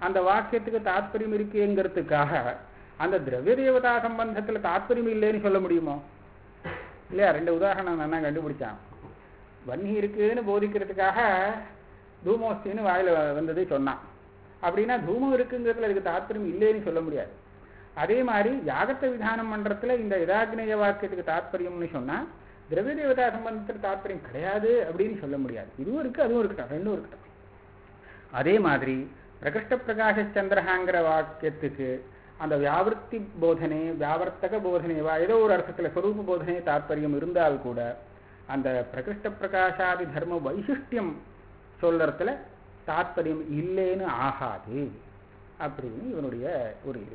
அந்த வாக்கியத்துக்கு தாத்பரியம் இருக்குங்கிறதுக்காக அந்த திரவிய தேவதா சம்பந்தத்துல தாத்பரியம் இல்லைன்னு சொல்ல முடியுமோ இல்லையா ரெண்டு உதாரணம் நான் தான் கண்டுபிடிச்சான் வன்னி இருக்குன்னு போதிக்கிறதுக்காக தூமோஸ்தின்னு வாயில வந்ததை சொன்னான் அப்படின்னா தூமம் இருக்குங்கிறதுல அதுக்கு தாத்பரியம் இல்லைன்னு சொல்ல முடியாது அதே மாதிரி யாகத்தை விதானம் பண்றதுல இந்த யதாக்னேய வாக்கியத்துக்கு தாத்பரியம்னு சொன்னா திரவிய தேவதா சம்பந்தத்துக்கு தாத்பரியம் கிடையாது அப்படின்னு சொல்ல முடியாது இதுவும் இருக்கு அதுவும் இருக்கட்டும் ரெண்டும் இருக்கட்டும் அதே மாதிரி பிரகிருஷ்ட பிரகாஷ சந்திரஹாங்கிற வாக்கியத்துக்கு அந்த வியாவிருத்தி போதனை வியாவர்த்தக போதனைவா ஏதோ ஒரு அர்த்தத்துல ஸ்வரூப போதனை தாற்பயம் இருந்தால் கூட அந்த பிரகிருஷ்ட பிரகாசாதி தர்ம வைசிஷ்டியம் சொல்றதுல தாற்பயம் இல்லைன்னு ஆகாது அப்படின்னு இவனுடைய ஒரு இது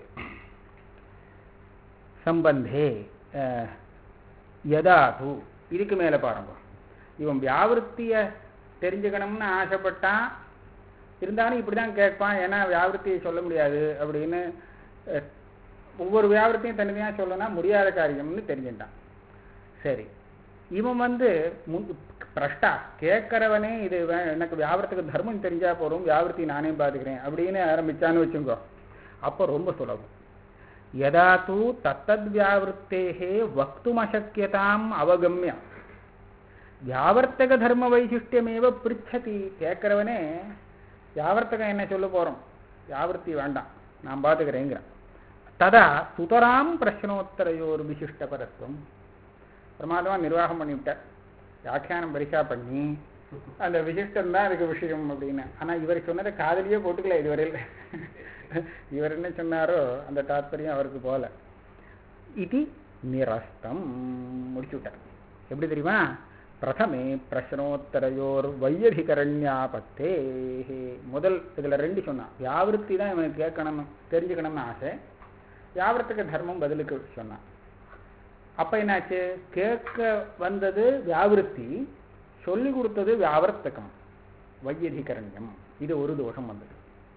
சம்பந்தே அஹ், யதாது இதுக்கு மேல பாருங்க இவன் வியாவிருத்திய தெரிஞ்சுக்கணும்னு ஆசைப்பட்டான் இருந்தாலும் இப்படிதான் கேட்பான் ஏன்னா வியாவிருத்தியை சொல்ல முடியாது அப்படின்னு அஹ், ஒவ்வொரு வியாவிருத்தியும் தனிமையா சொல்லனா முடியாத காரியம்னு தெரிஞ்சுட்டான் சரி இவன் வந்து முன் பிரஷ்டா கேட்கறவனே இது வே- எனக்கு வியாபாரத்துக்கு தர்மம் தெரிஞ்சா போறோம் வியாபாரத்தை நானே பாத்துக்கிறேன் அப்படின்னு ஆரம்பிச்சான்னு வச்சுக்கோ அப்போ ரொம்ப சுலபம் யதா தூ தத்தத் வியாவிருத்தேகே வக்துமசக்கியதாம் அவகம்ய வியாவர்த்தக தர்ம வைசிஷ்டியமேவ பிரிச்சதி கேட்கறவனே வியாவர்த்தகம் என்ன சொல்ல போறோம் வியாவிருத்தி வேண்டாம் நான் பாத்துக்கிறேங்கிறேன் ததா சுதராம் பிரஷ்னோத்தரையோர் விசிஷ்ட பரத்துவம் பிரமாதமா நிர்வாகம் பண்ணிவிட்டார் வியாக்கியானம் பரிசா பண்ணி அந்த விசிஷ்டம் தான் அதுக்கு விஷயம் அப்படின்னு ஆனா இவர் சொன்னதை காதலியே போட்டுக்கல இதுவரையில் இவர் என்ன சொன்னாரோ அந்த தாத்பரியம் அவருக்கு போல இது நிரஸ்தம் முடிச்சு விட்டார் எப்படி தெரியுமா பிரதமே பிரஷ்னோத்தரையோர் வையதிகரண்யாபத்தே முதல் இதுல ரெண்டு சொன்னான் வியாவிருத்தி தான் இவனுக்கு கேட்கணும் தெரிஞ்சுக்கணும்னு ஆசை வியாவிரத்துக்கு தர்மம் பதிலுக்கு சொன்னான் அப்ப என்னாச்சு கேட்க வந்தது வியாவிருத்தி சொல்லி கொடுத்தது வியாவர்த்தகம் வையதிகரண்யம் இது ஒரு தோஷம் வந்தது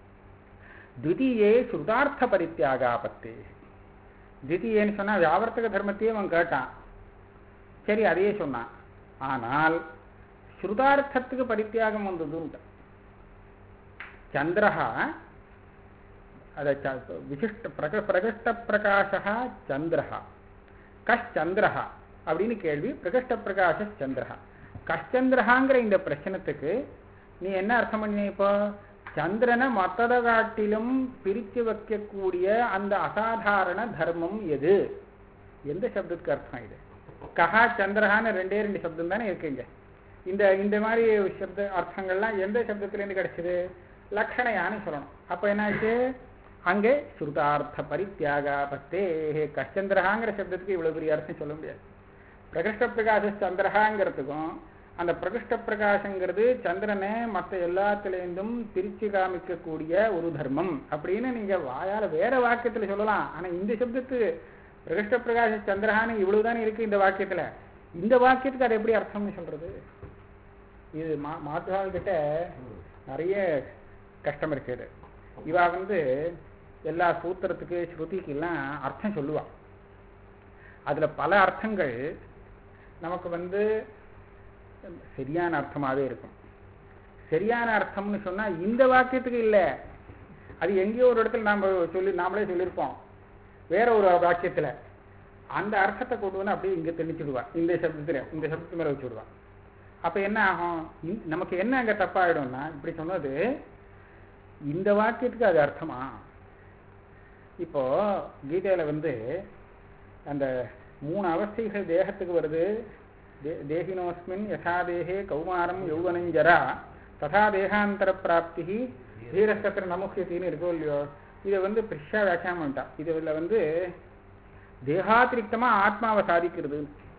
திவிதீயே ஸ்ருதார்த்த பரித்தியாகாபத்தே திவிதீயேன்னு சொன்னா வியாவர்த்தக தர்மத்தையே அவன் கேட்டான் சரி அதையே சொன்னான் ஆனால் ஸ்ருதார்த்தத்துக்கு பரித்தியாகம் வந்ததுன்ட்டு சந்திரஹா அத ச- விசிஷ்ட பிரக பிரகிஷ்ட பிரகாஷா சந்திரஹா கஷ்சந்திரஹா அப்படின்னு கேள்வி பிரகிஷ்ட பிரகாஷ சந்திரஹா கஷ்சந்திரஹாங்கிற இந்த பிரச்சனத்துக்கு நீ என்ன அர்த்தம் பண்ணி இப்போ சந்திரனை மற்றதை காட்டிலும் பிரித்து வைக்கக்கூடிய அந்த அசாதாரண தர்மம் எது எந்த சப்தத்துக்கு அர்த்தம் இது கஹா சந்திரஹான்னு ரெண்டே ரெண்டு சப்தம் தானே இருக்குங்க இந்த இந்த மாதிரி சப்த அர்த்தங்கள்லாம் எந்த சப்தத்திலேருந்து கிடைச்சது லக்ஷணையான்னு சொல்லணும் அப்போ என்னாச்சு அங்கே ஸ்ருதார்த்த பரித்தியாக பத்தே கஷ்சந்திரஹாங்கிற சப்தத்துக்கு இவ்வளவு பெரிய அர்த்தம் சொல்ல முடியாது பிரகிருஷ்ட பிரகாச சந்திரஹாங்கிறதுக்கும் அந்த பிரகிருஷ்ட பிரகாசங்கிறது சந்திரனை மற்ற எல்லாத்துலேருந்தும் பிரிச்சு காமிக்கக்கூடிய ஒரு தர்மம் அப்படின்னு நீங்க வாயால வேற வாக்கியத்துல சொல்லலாம் ஆனா இந்த சப்தத்து பிரகிருஷ்ட பிரகாச சந்திரஹான்னு இவ்வளவுதானே இருக்கு இந்த வாக்கியத்துல இந்த வாக்கியத்துக்கு அது எப்படி அர்த்தம்னு சொல்றது இது மா மாத்துவாள் கிட்ட நிறைய கஷ்டம் இருக்குது இவா வந்து எல்லா சூத்திரத்துக்கு ஸ்ருதிக்கு எல்லாம் அர்த்தம் சொல்லுவா அதுல பல அர்த்தங்கள் நமக்கு வந்து சரியான அர்த்தமாவே இருக்கும் சரியான அர்த்தம்னு சொன்னா இந்த வாக்கியத்துக்கு இல்லை அது எங்கேயோ ஒரு இடத்துல நாம சொல்லி நாமளே சொல்லியிருப்போம் வேற ஒரு வாக்கியத்துல அந்த அர்த்தத்தை கொண்டு வந்து அப்படியே இங்க திணிச்சுடுவா இந்த சப்தத்துல இந்த சப்தத்து மேல வச்சுடுவா அப்ப என்ன ஆகும் இ- நமக்கு என்ன அங்க தப்பாயிடும்னா இப்படி சொன்னது இந்த வாக்கியத்துக்கு அது அர்த்தமா இப்போ கீதையில வந்து அந்த மூணு அவஸ்தைகள் தேகத்துக்கு வருது தே- தேகினோஸ்மின் யசா தேகே கௌமாரம் யௌவனஞ்சரா ததா தேகாந்தர பிராப்தி தீரஸ்தத்திர நமுக்கியத்தின்னு இருக்கோ இல்லையோ இதை வந்து பிரிஷா வியாக்கியானம் பண்ணிட்டான் இதுல வந்து தேகாதிரிக்தமா ஆத்மாவை சாதிக்கிறது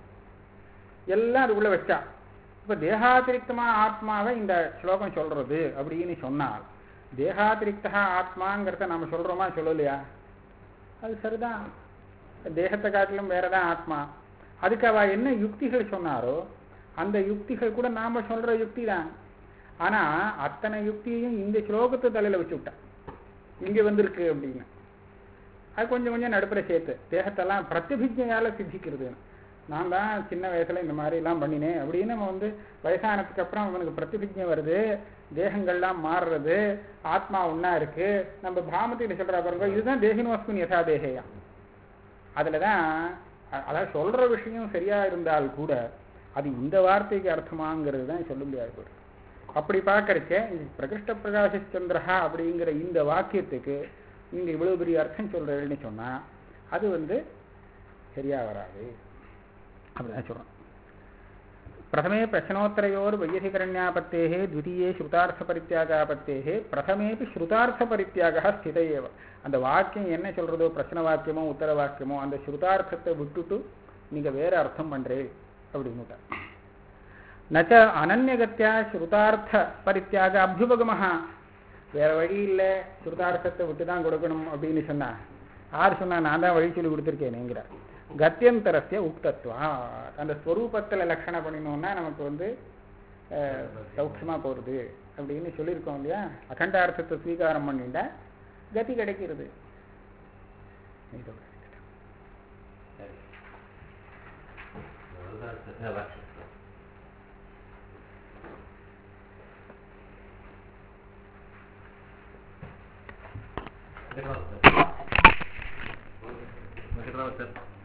எல்லாம் அதுக்குள்ள வச்சா இப்ப தேகாதிரிக்தமா ஆத்மாவை இந்த ஸ்லோகம் சொல்றது அப்படின்னு சொன்னால் தேகாதிரிக்தா ஆத்மாங்கிறத நாம சொல்றோமா சொல்லலையா அது சரிதான் தேகத்தை காட்டிலும் வேறதான் ஆத்மா அதுக்கு அவ என்ன யுக்திகள் சொன்னாரோ அந்த யுக்திகள் கூட நாம சொல்ற யுக்தி தான் ஆனா அத்தனை யுக்தியையும் இந்த ஸ்லோகத்து தலையில வச்சு விட்டா இங்க வந்திருக்கு அப்படின்னு அது கொஞ்சம் கொஞ்சம் நடுப்புற சேர்த்து தேகத்தெல்லாம் பிரத்திபிஜையால சித்திக்கிறது நான் தான் சின்ன வயசுல இந்த மாதிரி எல்லாம் பண்ணினேன் அப்படின்னு நம்ம வந்து வயசானதுக்கு அப்புறம் அவனுக்கு பிரதிபிஜை வருது தேகங்கள்லாம் மாறுறது ஆத்மா ஒண்ணா இருக்கு நம்ம பாமத்தில சொல்ற பாருங்க இதுதான் தேகினோஸ்மின் யதா தேகேயா அதுலதான் அ- அதாவது சொல்ற விஷயம் சரியா இருந்தால் கூட அது இந்த வார்த்தைக்கு அர்த்தமாங்கிறது தான் சொல்ல முடியாது போயிருக்கு. அப்படி பார்க்கறச்ச இந்த பிரகிருஷ்ட பிரகாஷ சந்திரஹா அப்படிங்கிற இந்த வாக்கியத்துக்கு நீங்க இவ்வளவு பெரிய அர்த்தம் சொல்றீங்கன்னு சொன்னா அது வந்து சரியா வராது அப்படிதான் சொல்றோம் प्रथमे प्रश्नोत्तरयोर् वैयधिकरण्यापत्तेः द्वितीये श्रुतार्थपरित्यागापत्तेः प्रथमेपि श्रुतार्थपरित्यागः स्थित एव அந்த வாக்கியம் என்ன சொல்றதோ பிரச்சனை வாக்கியமோ உத்தர வாக்கியமோ அந்த ஸ்ருதார்த்தத்தை விட்டுட்டு நீங்க வேற அர்த்தம் பண்றே அப்படின்னு நச்ச அனன்யகத்தியா ஸ்ருதார்த்த பரித்தியாக அபியுபகமஹா வேற வழி இல்லை ஸ்ருதார்த்தத்தை விட்டு தான் கொடுக்கணும் அப்படின்னு சொன்னா யார் சொன்னா நான் தான் வழி சொல்லி கொடுத்துருக்கேனேங்கிற கத்தியந்தரஸ்ய உக்தத்வா அந்த ஸ்வரூபத்துல லட்சணம் பண்ணினோம்னா நமக்கு வந்து அஹ், சௌக்ஷமா போறது அப்படின்னு சொல்லியிருக்கோம் இல்லையா அகண்டார்த்தத்தை ஸ்வீகாரம் பண்ணிட்டா கதி கிடைக்கிறது இதோட சரி. அதுதான் சரி, வா. இங்கிட்டு வாங்க சார். இங்கிட்டு வாங்க சார்.